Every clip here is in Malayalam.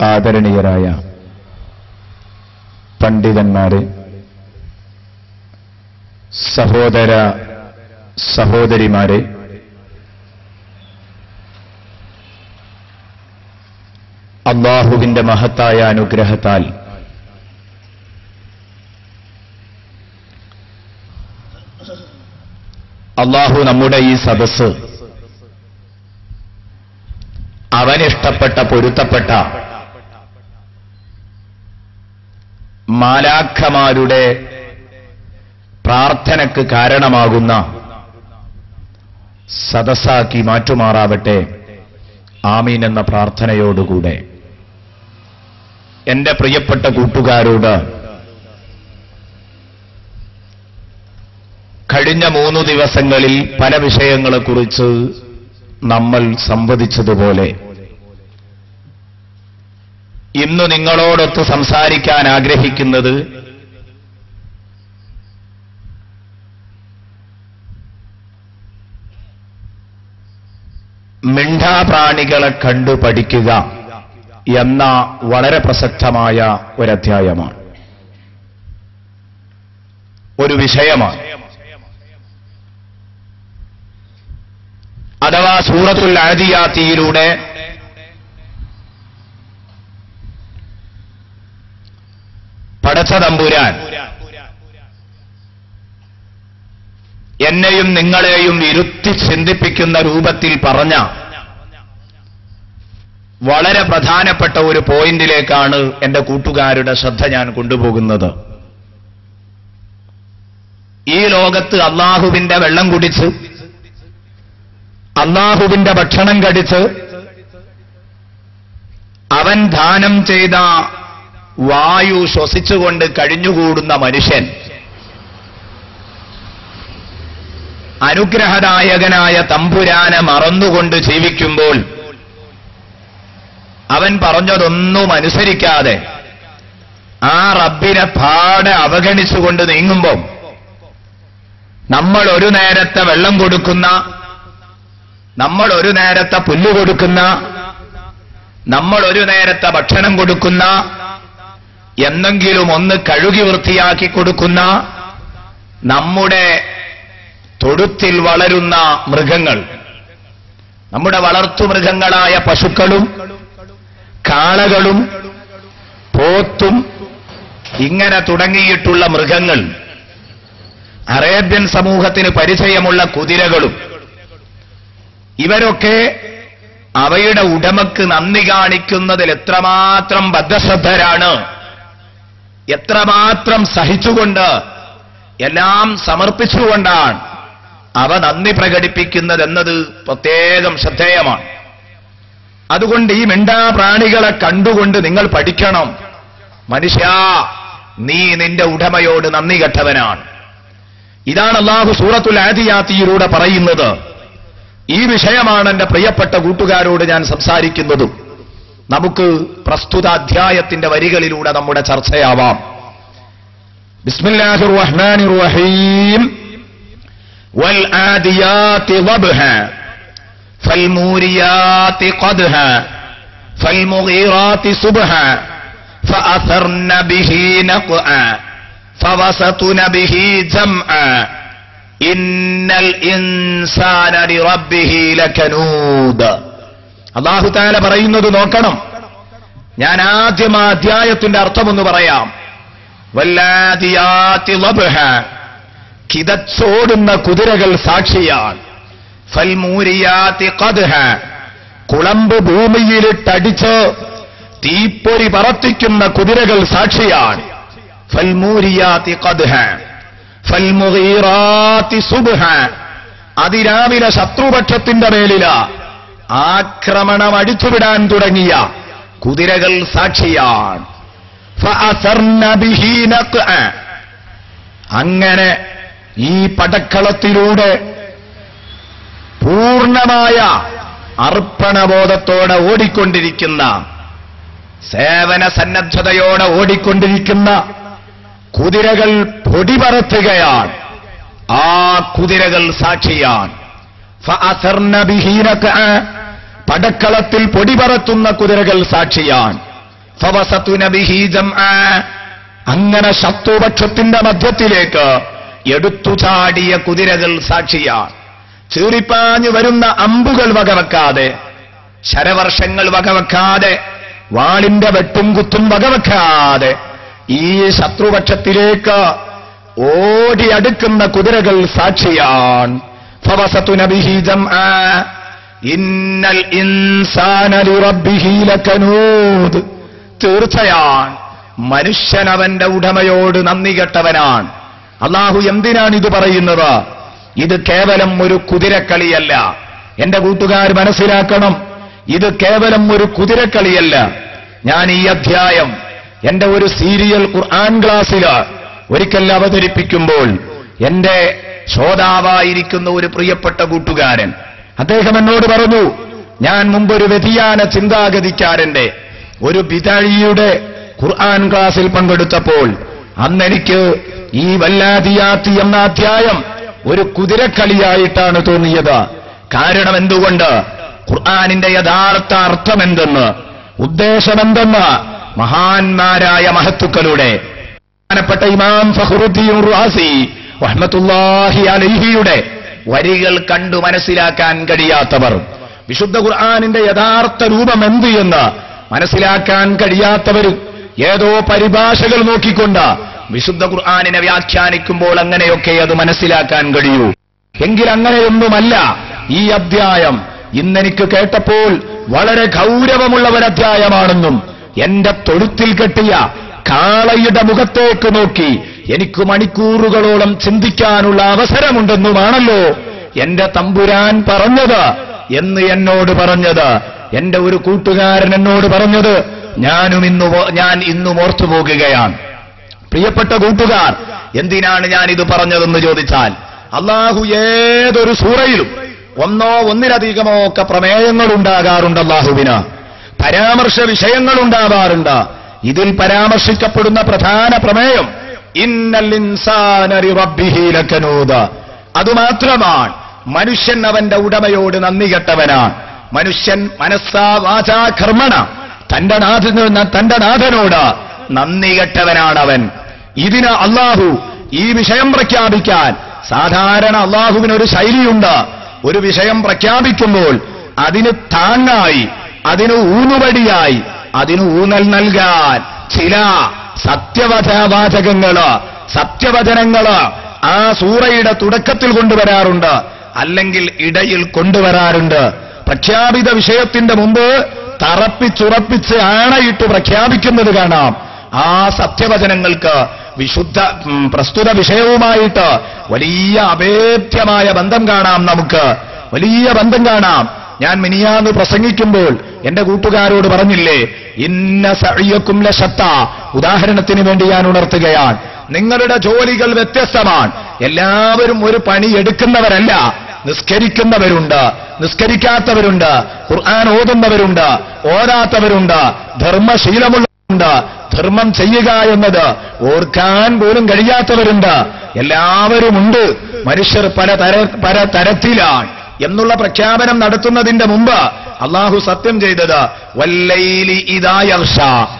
ആദരണീയരായ പണ്ഡിതന്മാരെ സഹോദര സഹോദരിമാരെ അള്ളാഹുവിന്റെ മഹത്തായ അനുഗ്രഹത്താൽ അള്ളാഹു നമ്മുടെ ഈ സദസ്സ് അവനിഷ്ടപ്പെട്ട പൊരുത്തപ്പെട്ട മാലാഖമാരുടെ പ്രാർത്ഥനക്ക് കാരണമാകുന്ന സദസ്സാക്കി മാറ്റുമാറാവട്ടെ ആമീൻ എന്ന പ്രാർത്ഥനയോടുകൂടെ എന്റെ പ്രിയപ്പെട്ട കൂട്ടുകാരോട് കഴിഞ്ഞ മൂന്നു ദിവസങ്ങളിൽ പല വിഷയങ്ങളെക്കുറിച്ച് നമ്മൾ സംവദിച്ചതുപോലെ ഇന്ന് നിങ്ങളോടൊത്ത് സംസാരിക്കാൻ ആഗ്രഹിക്കുന്നത് മിണ്ടാപ്രാണികളെ കണ്ടു പഠിക്കുക എന്ന വളരെ പ്രസക്തമായ ഒരധ്യായമാണ് ഒരു വിഷയമാണ് അഥവാ സൂറത്തുൽ ആദിയാത്തിയിലൂടെ പടച്ച തമ്പുരാൻ എന്നെയും നിങ്ങളെയും ഇരുത്തി ചിന്തിപ്പിക്കുന്ന രൂപത്തിൽ പറഞ്ഞ വളരെ പ്രധാനപ്പെട്ട ഒരു പോയിന്റിലേക്കാണ് എന്റെ കൂട്ടുകാരുടെ ശ്രദ്ധ ഞാൻ കൊണ്ടുപോകുന്നത് ഈ ലോകത്ത് അള്ളാഹുവിന്റെ വെള്ളം കുടിച്ച് അള്ളാഹുവിന്റെ ഭക്ഷണം കടിച്ച് അവൻ ദാനം ചെയ്ത വായു ശ്വസിച്ചുകൊണ്ട് കഴിഞ്ഞുകൂടുന്ന മനുഷ്യൻ അനുഗ്രഹദായകനായ തമ്പുരാനെ മറന്നുകൊണ്ട് ജീവിക്കുമ്പോൾ അവൻ പറഞ്ഞതൊന്നും അനുസരിക്കാതെ ആ റബ്ബിനെ പാടെ അവഗണിച്ചുകൊണ്ട് നീങ്ങുമ്പോൾ നമ്മൾ ഒരു നേരത്തെ വെള്ളം കൊടുക്കുന്ന നമ്മൾ ഒരു നേരത്തെ പുല്ല് കൊടുക്കുന്ന നമ്മൾ ഒരു നേരത്തെ ഭക്ഷണം കൊടുക്കുന്ന എന്തെങ്കിലും ഒന്ന് കഴുകി വൃത്തിയാക്കി കൊടുക്കുന്ന നമ്മുടെ തൊഴുത്തിൽ വളരുന്ന മൃഗങ്ങൾ നമ്മുടെ വളർത്തുമൃഗങ്ങളായ പശുക്കളും കാളകളും പോത്തും ഇങ്ങനെ തുടങ്ങിയിട്ടുള്ള മൃഗങ്ങൾ അറേബ്യൻ സമൂഹത്തിന് പരിചയമുള്ള കുതിരകളും ഇവരൊക്കെ അവയുടെ ഉടമക്ക് നന്ദി കാണിക്കുന്നതിൽ എത്രമാത്രം ബദ്ധശ്രദ്ധരാണ് എത്രമാത്രം സഹിച്ചുകൊണ്ട് എല്ലാം സമർപ്പിച്ചുകൊണ്ടാണ് അവ നന്ദി പ്രകടിപ്പിക്കുന്നതെന്നത് പ്രത്യേകം ശ്രദ്ധേയമാണ് അതുകൊണ്ട് ഈ മിണ്ടാ പ്രാണികളെ കണ്ടുകൊണ്ട് നിങ്ങൾ പഠിക്കണം മനുഷ്യ നീ നിന്റെ ഉടമയോട് നന്ദി കെട്ടവനാണ് ഇതാണ് അള്ളാഹു സൂറത്തുൽ ആദിയാത്തിയിലൂടെ പറയുന്നത് ഈ വിഷയമാണ് എന്റെ പ്രിയപ്പെട്ട കൂട്ടുകാരോട് ഞാൻ സംസാരിക്കുന്നതും നമുക്ക് പ്രസ്തുത അധ്യായത്തിന്റെ വരികളിലൂടെ നമ്മുടെ ചർച്ചയാവാം ബിസ്മില്ലാഹിർ റഹ്മാനിർ റഹീം വൽ ആദിയാതി ളബ്ഹാ فالموريات قدها فالمغيرات صبحا فأثرن به نقعا فوسطن به جمعا إن الإنسان لربه لكنود അള്ളാഹു താല പറയുന്നത് നോക്കണം ഞാൻ ആദ്യം ആ അധ്യായത്തിന്റെ അർത്ഥമൊന്ന് പറയാം വല്ലാദിയാത്തി ലബ്ഹ കിതച്ചോടുന്ന കുതിരകൾ സാക്ഷിയാണ് ഫൽമൂരിയാത്തി ഖദ്ഹ കുളമ്പ് ഭൂമിയിലിട്ടടിച്ച് തീപ്പൊരി പറത്തിക്കുന്ന കുതിരകൾ സാക്ഷിയാണ് ഫൽമൂരിയാത്തി ഖദ്ഹ ഫൽമുഗീറാത്തി സുബ്ഹ അതിരാവിലെ ശത്രുപക്ഷത്തിന്റെ മേലില ആക്രമണം അടിച്ചുവിടാൻ തുടങ്ങിയ കുതിരകൾ സാക്ഷിയാണ് ഫഅസർന ബിഹി നഖ്അ. അങ്ങനെ ഈ പടക്കളത്തിലൂടെ പൂർണ്ണമായ അർപ്പണബോധത്തോടെ ഓടിക്കൊണ്ടിരിക്കുന്ന സേവന സന്നദ്ധതയോടെ ഓടിക്കൊണ്ടിരിക്കുന്ന കുതിരകൾ പൊടിപറത്തുകയാണ് ആ കുതിരകൾ സാക്ഷിയാണ് ഫഅസർന ബിഹി നഖ്അ. പടക്കളത്തിൽ പൊടിപറത്തുന്ന കുതിരകൾ സാക്ഷിയാണ് ഫവസതുന ബിഹി ജംആ. അങ്ങനെ ശത്രുപക്ഷത്തിന്റെ മധ്യത്തിലേക്ക് എടുത്തു ചാടിയ കുതിരകൾ സാക്ഷിയാണ് ചീറിപ്പാഞ്ഞു വരുന്ന അമ്പുകൾ വകവെക്കാതെ ശരവർഷങ്ങൾ വകവെക്കാതെ വാളിന്റെ വെട്ടും കുത്തും വകവെക്കാതെ ഈ ശത്രുപക്ഷത്തിലേക്ക് ഓടി അടുക്കുന്ന കുതിരകൾ സാക്ഷിയാണ് ഫവസതുന ബിഹി ജംആ. ഇന്നൽ ഇൻസാന ലിറബ്ബിഹി ലകനൂദ് തീർച്ചയാണ് മനുഷ്യൻ അവന്റെ ഉടമയോട് നന്ദി കെട്ടവനാണ് അള്ളാഹു എന്തിനാണ് ഇത് പറയുന്നത് ഇത് കേവലം ഒരു കുതിരക്കളിയല്ല എന്റെ കൂട്ടുകാർ മനസ്സിലാക്കണം ഇത് കേവലം ഒരു കുതിരക്കളിയല്ല ഞാൻ ഈ അധ്യായം എന്റെ ഒരു സീരിയൽ ഖുർആൻ ക്ലാസ്സിൽ ഒരിക്കൽ അവതരിപ്പിക്കുമ്പോൾ എന്റെ ശ്രോതാവായിരിക്കുന്ന ഒരു പ്രിയപ്പെട്ട കൂട്ടുകാരൻ അദ്ദേഹം എന്നോട് പറഞ്ഞു ഞാൻ മുമ്പൊരു വ്യതിയാന ചിന്താഗതിക്കാരന്റെ ഒരു ബിതഴിയുടെ ഖുർആൻ ക്ലാസ്സിൽ പങ്കെടുത്തപ്പോൾ അന്നെനിക്ക് ഈ വല്ലാതിയാത്തി എന്ന അധ്യായം ഒരു കുതിരക്കളിയായിട്ടാണ് തോന്നിയത് കാരണം എന്തുകൊണ്ട് ഖുർആാനിന്റെ യഥാർത്ഥ അർത്ഥമെന്തെന്ന് ഉദ്ദേശമെന്തെന്ന് മഹാന്മാരായ മഹത്തുക്കളുടെ ബഹുമാനപ്പെട്ട ഇമാം ഫഹ്റുദ്ദീൻ റാസി റഹ്മത്തുള്ളാഹി അലൈഹിയുടെ വരികൾ കണ്ടു മനസ്സിലാക്കാൻ കഴിയാത്തവർ വിശുദ്ധ ഖുർആാനിന്റെ യഥാർത്ഥ രൂപം എന്ത് എന്ന് മനസ്സിലാക്കാൻ കഴിയാത്തവർ ഏതോ പരിഭാഷകൾ നോക്കിക്കൊണ്ട് വിശുദ്ധ ഖുർആാനിനെ വ്യാഖ്യാനിക്കുമ്പോൾ അങ്ങനെയൊക്കെ അത് മനസ്സിലാക്കാൻ കഴിയൂ എങ്കിൽ അങ്ങനെയൊന്നുമല്ല ഈ അധ്യായം ഇന്നെനിക്ക് കേട്ടപ്പോൾ വളരെ ഗൗരവമുള്ള ഒരു അധ്യായമാണെന്നും എന്റെ തൊഴുത്തിൽ കെട്ടിയ കാളയുടെ മുഖത്തേക്ക് നോക്കി എനിക്ക് മണിക്കൂറുകളോളം ചിന്തിക്കാനുള്ള അവസരമുണ്ടെന്നുമാണല്ലോ എന്റെ തമ്പുരാൻ പറഞ്ഞത് എന്ന് എന്നോട് പറഞ്ഞത് എന്റെ ഒരു കൂട്ടുകാരൻ എന്നോട് പറഞ്ഞത് ഞാനും ഇന്ന് ഓ- ഞാൻ ഇന്നും ഓർത്തു പോകുകയാണ് പ്രിയപ്പെട്ട കൂട്ടുകാർ എന്തിനാണ് ഞാൻ ഇത് പറഞ്ഞതെന്ന് ചോദിച്ചാൽ അള്ളാഹു ഏതൊരു സൂറയിലും ഒന്നോ ഒന്നിലധികമോ ഒക്കെ പ്രമേയങ്ങൾ ഉണ്ടാകാറുണ്ട് അള്ളാഹുവിന് പരാമർശ വിഷയങ്ങൾ ഉണ്ടാവാറുണ്ട് ഇതിൽ പരാമർശിക്കപ്പെടുന്ന പ്രധാന പ്രമേയം ഇന്നൽ ഇൻസാന ലിറബ്ബിഹി ലകനൂദ് അതുമാത്രമാണ് മനുഷ്യൻ അവന്റെ ഉടമയോട് നന്ദി കെട്ടവനാണ് മനുഷ്യൻ മനസ്സാ വാചാ കർമ്മണ തന്റെ നാഥന് തന്റെ നാഥനോട് നന്ദി കെട്ടവനാണ് അവൻ ഇതിന് അള്ളാഹു ഈ വിഷയം പ്രഖ്യാപിക്കാൻ സാധാരണ അള്ളാഹുവിന് ഒരു ശൈലിയുണ്ട് ഒരു വിഷയം പ്രഖ്യാപിക്കുമ്പോൾ അതിന് താങ്ങായി അതിന് ഊന്നുവടിയായി അതിന് ഊന്നൽ നൽകാൻ ചില സത്യവചവാചകങ്ങള് സത്യവചനങ്ങള് ആ സൂറയുടെ തുടക്കത്തിൽ കൊണ്ടുവരാറുണ്ട് അല്ലെങ്കിൽ ഇടയിൽ കൊണ്ടുവരാറുണ്ട് പ്രഖ്യാപിത വിഷയത്തിന്റെ മുമ്പ് തറപ്പിച്ചുറപ്പിച്ച് ആണയിട്ട് പ്രഖ്യാപിക്കുന്നത് കാണാം ആ സത്യവചനങ്ങൾക്ക് വിശുദ്ധ ഉം, പ്രസ്തുത വിഷയവുമായിട്ട് വലിയ അഭേദ്യമായ ബന്ധം കാണാം നമുക്ക് വലിയ ബന്ധം കാണാം ഞാൻ മിനിയാന്ന് പ്രസംഗിക്കുമ്പോൾ എന്റെ കൂട്ടുകാരോട് പറഞ്ഞില്ലേ ഇന്ന സഴിയക്കും ലശത്ത ഉദാഹരണത്തിന് വേണ്ടി ഞാൻ ഉണർത്തുകയാണ് നിങ്ങളുടെ ജോലികൾ വ്യത്യസ്തമാണ് എല്ലാവരും ഒരു പണി എടുക്കുന്നവരല്ല നിസ്കരിക്കുന്നവരുണ്ട് നിസ്കരിക്കാത്തവരുണ്ട് ഖുർആൻ ഓതുന്നവരുണ്ട് ഓതാത്തവരുണ്ട് ധർമ്മശീലമുള്ളവരുണ്ട് ധർമ്മം ചെയ്യുക എന്നത് ഓർക്കാൻ പോലും കഴിയാത്തവരുണ്ട് എല്ലാവരുമുണ്ട് മനുഷ്യർ പല തര പല തരത്തിലാണ് എന്നുള്ള പ്രഖ്യാപനം നടത്തുന്നതിന്റെ മുമ്പ് അള്ളാഹു സത്യം ചെയ്തത് വല്ലൈലി ഇദാ യഗ്ഷ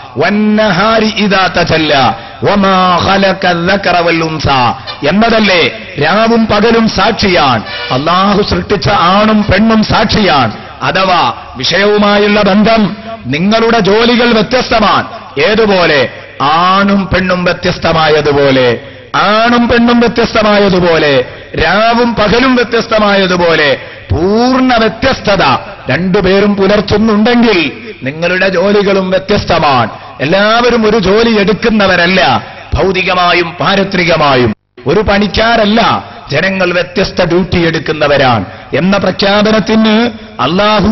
വന്നഹാരി ഇദാ തജല്ല വമാ ഖലഖ الذكر والأنث എന്നതല്ലേ രാവും പകലും സാക്ഷിയാൻ അള്ളാഹു സൃഷ്ടിച്ച ആണും പെണ്ണും സാക്ഷിയാൻ അഥവാ വിഷയവുമായുള്ള ബന്ധം നിങ്ങളുടെ ജോലികൾ വ്യത്യസ്തമാണ് ഏതുപോലെ ആണും പെണ്ണും വ്യത്യസ്തമായതുപോലെ ആണും പെണ്ണും വ്യത്യസ്തമായതുപോലെ രാവും പകലും വ്യത്യസ്തമായതുപോലെ പൂർണ്ണ വ്യത്യസ്തത രണ്ടുപേരും പുലർത്തുന്നുണ്ടെങ്കിൽ നിങ്ങളുടെ ജോലികളും വ്യത്യസ്തമാണ് എല്ലാവരും ഒരു ജോലി എടുക്കുന്നവരല്ല ഭൗതികമായും പാരത്രികമായും ഒരു പണിക്കാരല്ല ജനങ്ങൾ വ്യത്യസ്ത ഡ്യൂട്ടി എടുക്കുന്നവരാണ് എന്ന പ്രഖ്യാപനത്തിന് അള്ളാഹു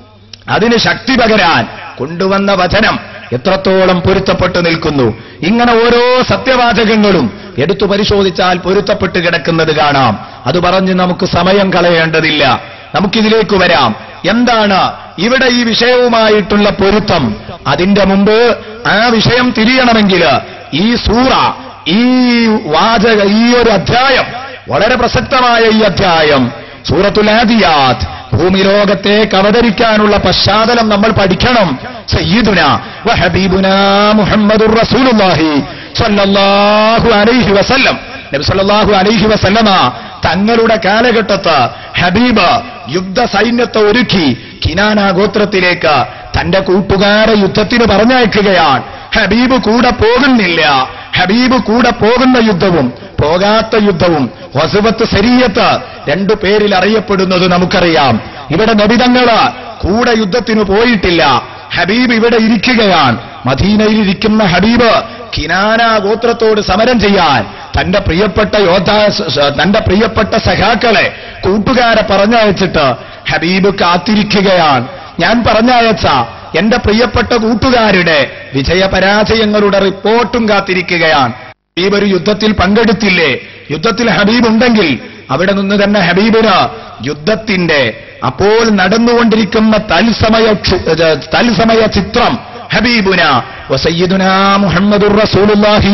അതിന് ശക്തി പകരാൻ കൊണ്ടുവന്ന വചനം എത്രത്തോളം പൊരുത്തപ്പെട്ടു നിൽക്കുന്നു ഇങ്ങനെ ഓരോ സത്യവാചകങ്ങളും എടുത്തു പരിശോധിച്ചാൽ പൊരുത്തപ്പെട്ട് കിടക്കുന്നത് കാണാം അത് പറഞ്ഞ് നമുക്ക് സമയം കളയേണ്ടതില്ല നമുക്കിതിലേക്ക് വരാം എന്താണ് ഇവിടെ ഈ വിഷയവുമായിട്ടുള്ള പൊരുത്തം അതിന്റെ മുമ്പ് ആ വിഷയം തിരിയണമെങ്കിൽ ഈ സൂറ ഈ വാചക ഈ ഒരു അധ്യായം വളരെ പ്രസക്തമായ ഈ അധ്യായം സൂറത്തുൽ ആദിയാത്ത് ഭൂമി ലോകത്തേക്ക് അവതരിക്കാനുള്ള പശ്ചാത്തലം നമ്മൾ പഠിക്കണം സയ്യിദുന വഹബീബുന മുഹമ്മദുർ റസൂലുള്ളാഹി സ്വല്ലല്ലാഹു അലൈഹി വസല്ലം നബി സല്ലല്ലാഹു അലൈഹി വസല്ലമ തങ്ങളുടെ കാലഘട്ടത്ത് ഹബീബ് യുദ്ധ സൈന്യത്തെ ഒരുക്കി കിനാന ഗോത്രത്തിലേക്ക് തന്റെ കൂട്ടുകാരെ യുദ്ധത്തിന് പറഞ്ഞയക്കുകയാണ് ഹബീബ് കൂടെ പോകുന്നില്ല ഹബീബ് കൂടെ പോകുന്ന യുദ്ധവും പോകാത്ത യുദ്ധവും വസുവത്ത് ശരീയത്ത് രണ്ടു പേരിൽ അറിയപ്പെടുന്നത് നമുക്കറിയാം ഇവിടെ നബിതങ്ങള് കൂടെ യുദ്ധത്തിന് പോയിട്ടില്ല ഹബീബ് ഇവിടെ ഇരിക്കുകയാണ് മദീനയിൽ ഇരിക്കുന്ന ഹബീബ് കിനാന ഗോത്രത്തോട് സമരം ചെയ്യാൻ തന്റെ പ്രിയപ്പെട്ട യോദ്ധാ തന്റെ പ്രിയപ്പെട്ട സഖാക്കളെ കൂട്ടുകാരെ പറഞ്ഞയച്ചിട്ട് ഹബീബ് കാത്തിരിക്കുകയാണ് ഞാൻ പറഞ്ഞയച്ച എന്റെ പ്രിയപ്പെട്ട കൂട്ടുകാരുടെ വിജയപരാജയങ്ങളുടെ റിപ്പോർട്ടും കാത്തിരിക്കുകയാണ് ഹബീബ് ഒരു യുദ്ധത്തിൽ പങ്കെടുത്തില്ലേ യുദ്ധത്തിൽ ഹബീബ് ഉണ്ടെങ്കിൽ അവിടെ നിന്ന് തന്നെ ഹബീബിന് യുദ്ധത്തിന്റെ അപ്പോൾ നടന്നുകൊണ്ടിരിക്കുന്ന തത്സമയ ക്ഷു- ഏ, തത്സമയ ചിത്രം ഹബീബുന വസയ്യിദുന മുഹമ്മദുർ റസൂലുള്ളാഹി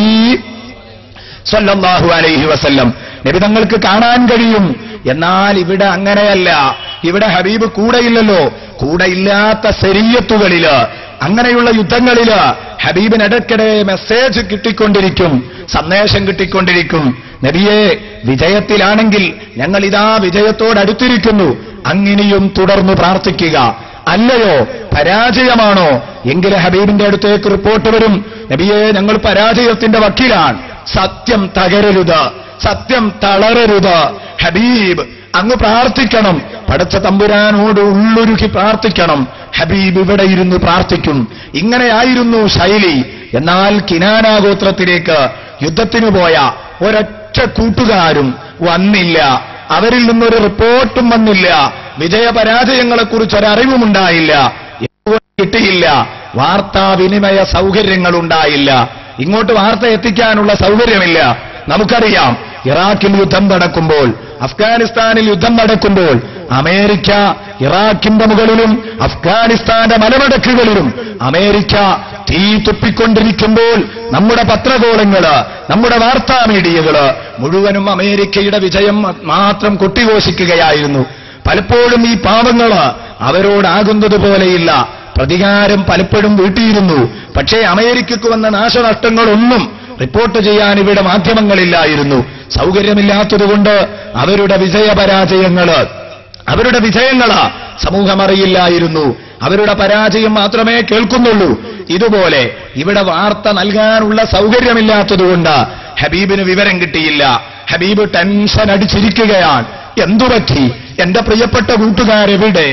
സ്വല്ലല്ലാഹു അലൈഹി വസല്ലം നബി തങ്ങൾക്ക് കാണാൻ കഴിയും എന്നാൽ ഇവിടെ അങ്ങനെയല്ല ഇവിടെ ഹബീബ് കൂടെയില്ലല്ലോ കൂടെയില്ലാത്ത ശരീയത്തുകളില് അങ്ങനെയുള്ള യുദ്ധങ്ങളില് ഹബീബിനിടയ്ക്കിടെ മെസ്സേജ് കിട്ടിക്കൊണ്ടിരിക്കും സന്ദേശം കിട്ടിക്കൊണ്ടിരിക്കും നബിയെ വിജയത്തിലാണെങ്കിൽ ഞങ്ങൾ ഇതാ വിജയത്തോടടുത്തിരിക്കുന്നു അങ്ങനെയും തുടർന്ന് പ്രാർത്ഥിക്കുക അല്ലയോ പരാജയമാണോ എങ്കിൽ ഹബീബിന്റെ അടുത്തേക്ക് റിപ്പോർട്ട് വരും നബിയെ ഞങ്ങൾ പരാജയത്തിന്റെ വക്കീലാണ് സത്യം തകരരുത് സത്യം തളരരുത് ഹബീബ് അങ്ങ് പ്രാർത്ഥിക്കണം പടച്ച തമ്പുരാനോട് ഉള്ളൊരുക്കി പ്രാർത്ഥിക്കണം ഹബീബ് ഇവിടെ ഇരുന്ന് പ്രാർത്ഥിക്കും ഇങ്ങനെയായിരുന്നു ശൈലി എന്നാൽ കിനാനാഗോത്രത്തിലേക്ക് യുദ്ധത്തിനു പോയ ഒരൊറ്റ കൂട്ടുകാരും വന്നില്ല അവരിൽ നിന്നൊരു റിപ്പോർട്ടും വന്നില്ല വിജയപരാജയങ്ങളെക്കുറിച്ച് ഒരറിവുമുണ്ടായില്ല എന്തുകൊണ്ട് കിട്ടിയില്ല വാർത്താവിനിമയ സൗകര്യങ്ങൾ ഉണ്ടായില്ല ഇങ്ങോട്ട് വാർത്ത എത്തിക്കാനുള്ള സൗകര്യമില്ല നമുക്കറിയാം ഇറാഖിൽ യുദ്ധം നടക്കുമ്പോൾ അഫ്ഗാനിസ്ഥാനിൽ യുദ്ധം നടക്കുമ്പോൾ അമേരിക്ക ഇറാഖിന്റെ മുകളിലും അഫ്ഗാനിസ്ഥാന്റെ മലമടക്കുകളിലും അമേരിക്ക തീ തുപ്പിക്കൊണ്ടിരിക്കുമ്പോൾ നമ്മുടെ പത്രകോളങ്ങള് നമ്മുടെ വാർത്താ മീഡിയകള് മുഴുവനും അമേരിക്കയുടെ വിജയം മാത്രം കൊട്ടിഘോഷിക്കുകയായിരുന്നു പലപ്പോഴും ഈ പാവങ്ങള് അവരോടാകുന്നത് പോലെയില്ല പ്രതികാരം പലപ്പോഴും വീട്ടിയിരുന്നു പക്ഷേ അമേരിക്കക്ക് വന്ന നാശനഷ്ടങ്ങളൊന്നും റിപ്പോർട്ട് ചെയ്യാൻ ഇവിടെ മാധ്യമങ്ങളില്ലായിരുന്നു സൗകര്യമില്ലാത്തതുകൊണ്ട് അവരുടെ വിജയപരാജയങ്ങള് അവരുടെ വിജയങ്ങള് സമൂഹം അറിയില്ലായിരുന്നു അവരുടെ പരാജയം മാത്രമേ കേൾക്കുന്നുള്ളൂ ഇതുപോലെ ഇവിടെ വാർത്ത നൽകാനുള്ള സൗകര്യമില്ലാത്തതുകൊണ്ട് ഹബീബിന് വിവരം കിട്ടിയില്ല ഹബീബ് ടെൻഷൻ അടിച്ചിരിക്കുകയാണ് എന്തുപറ്റി എന്റെ പ്രിയപ്പെട്ട കൂട്ടുകാരെവിടെ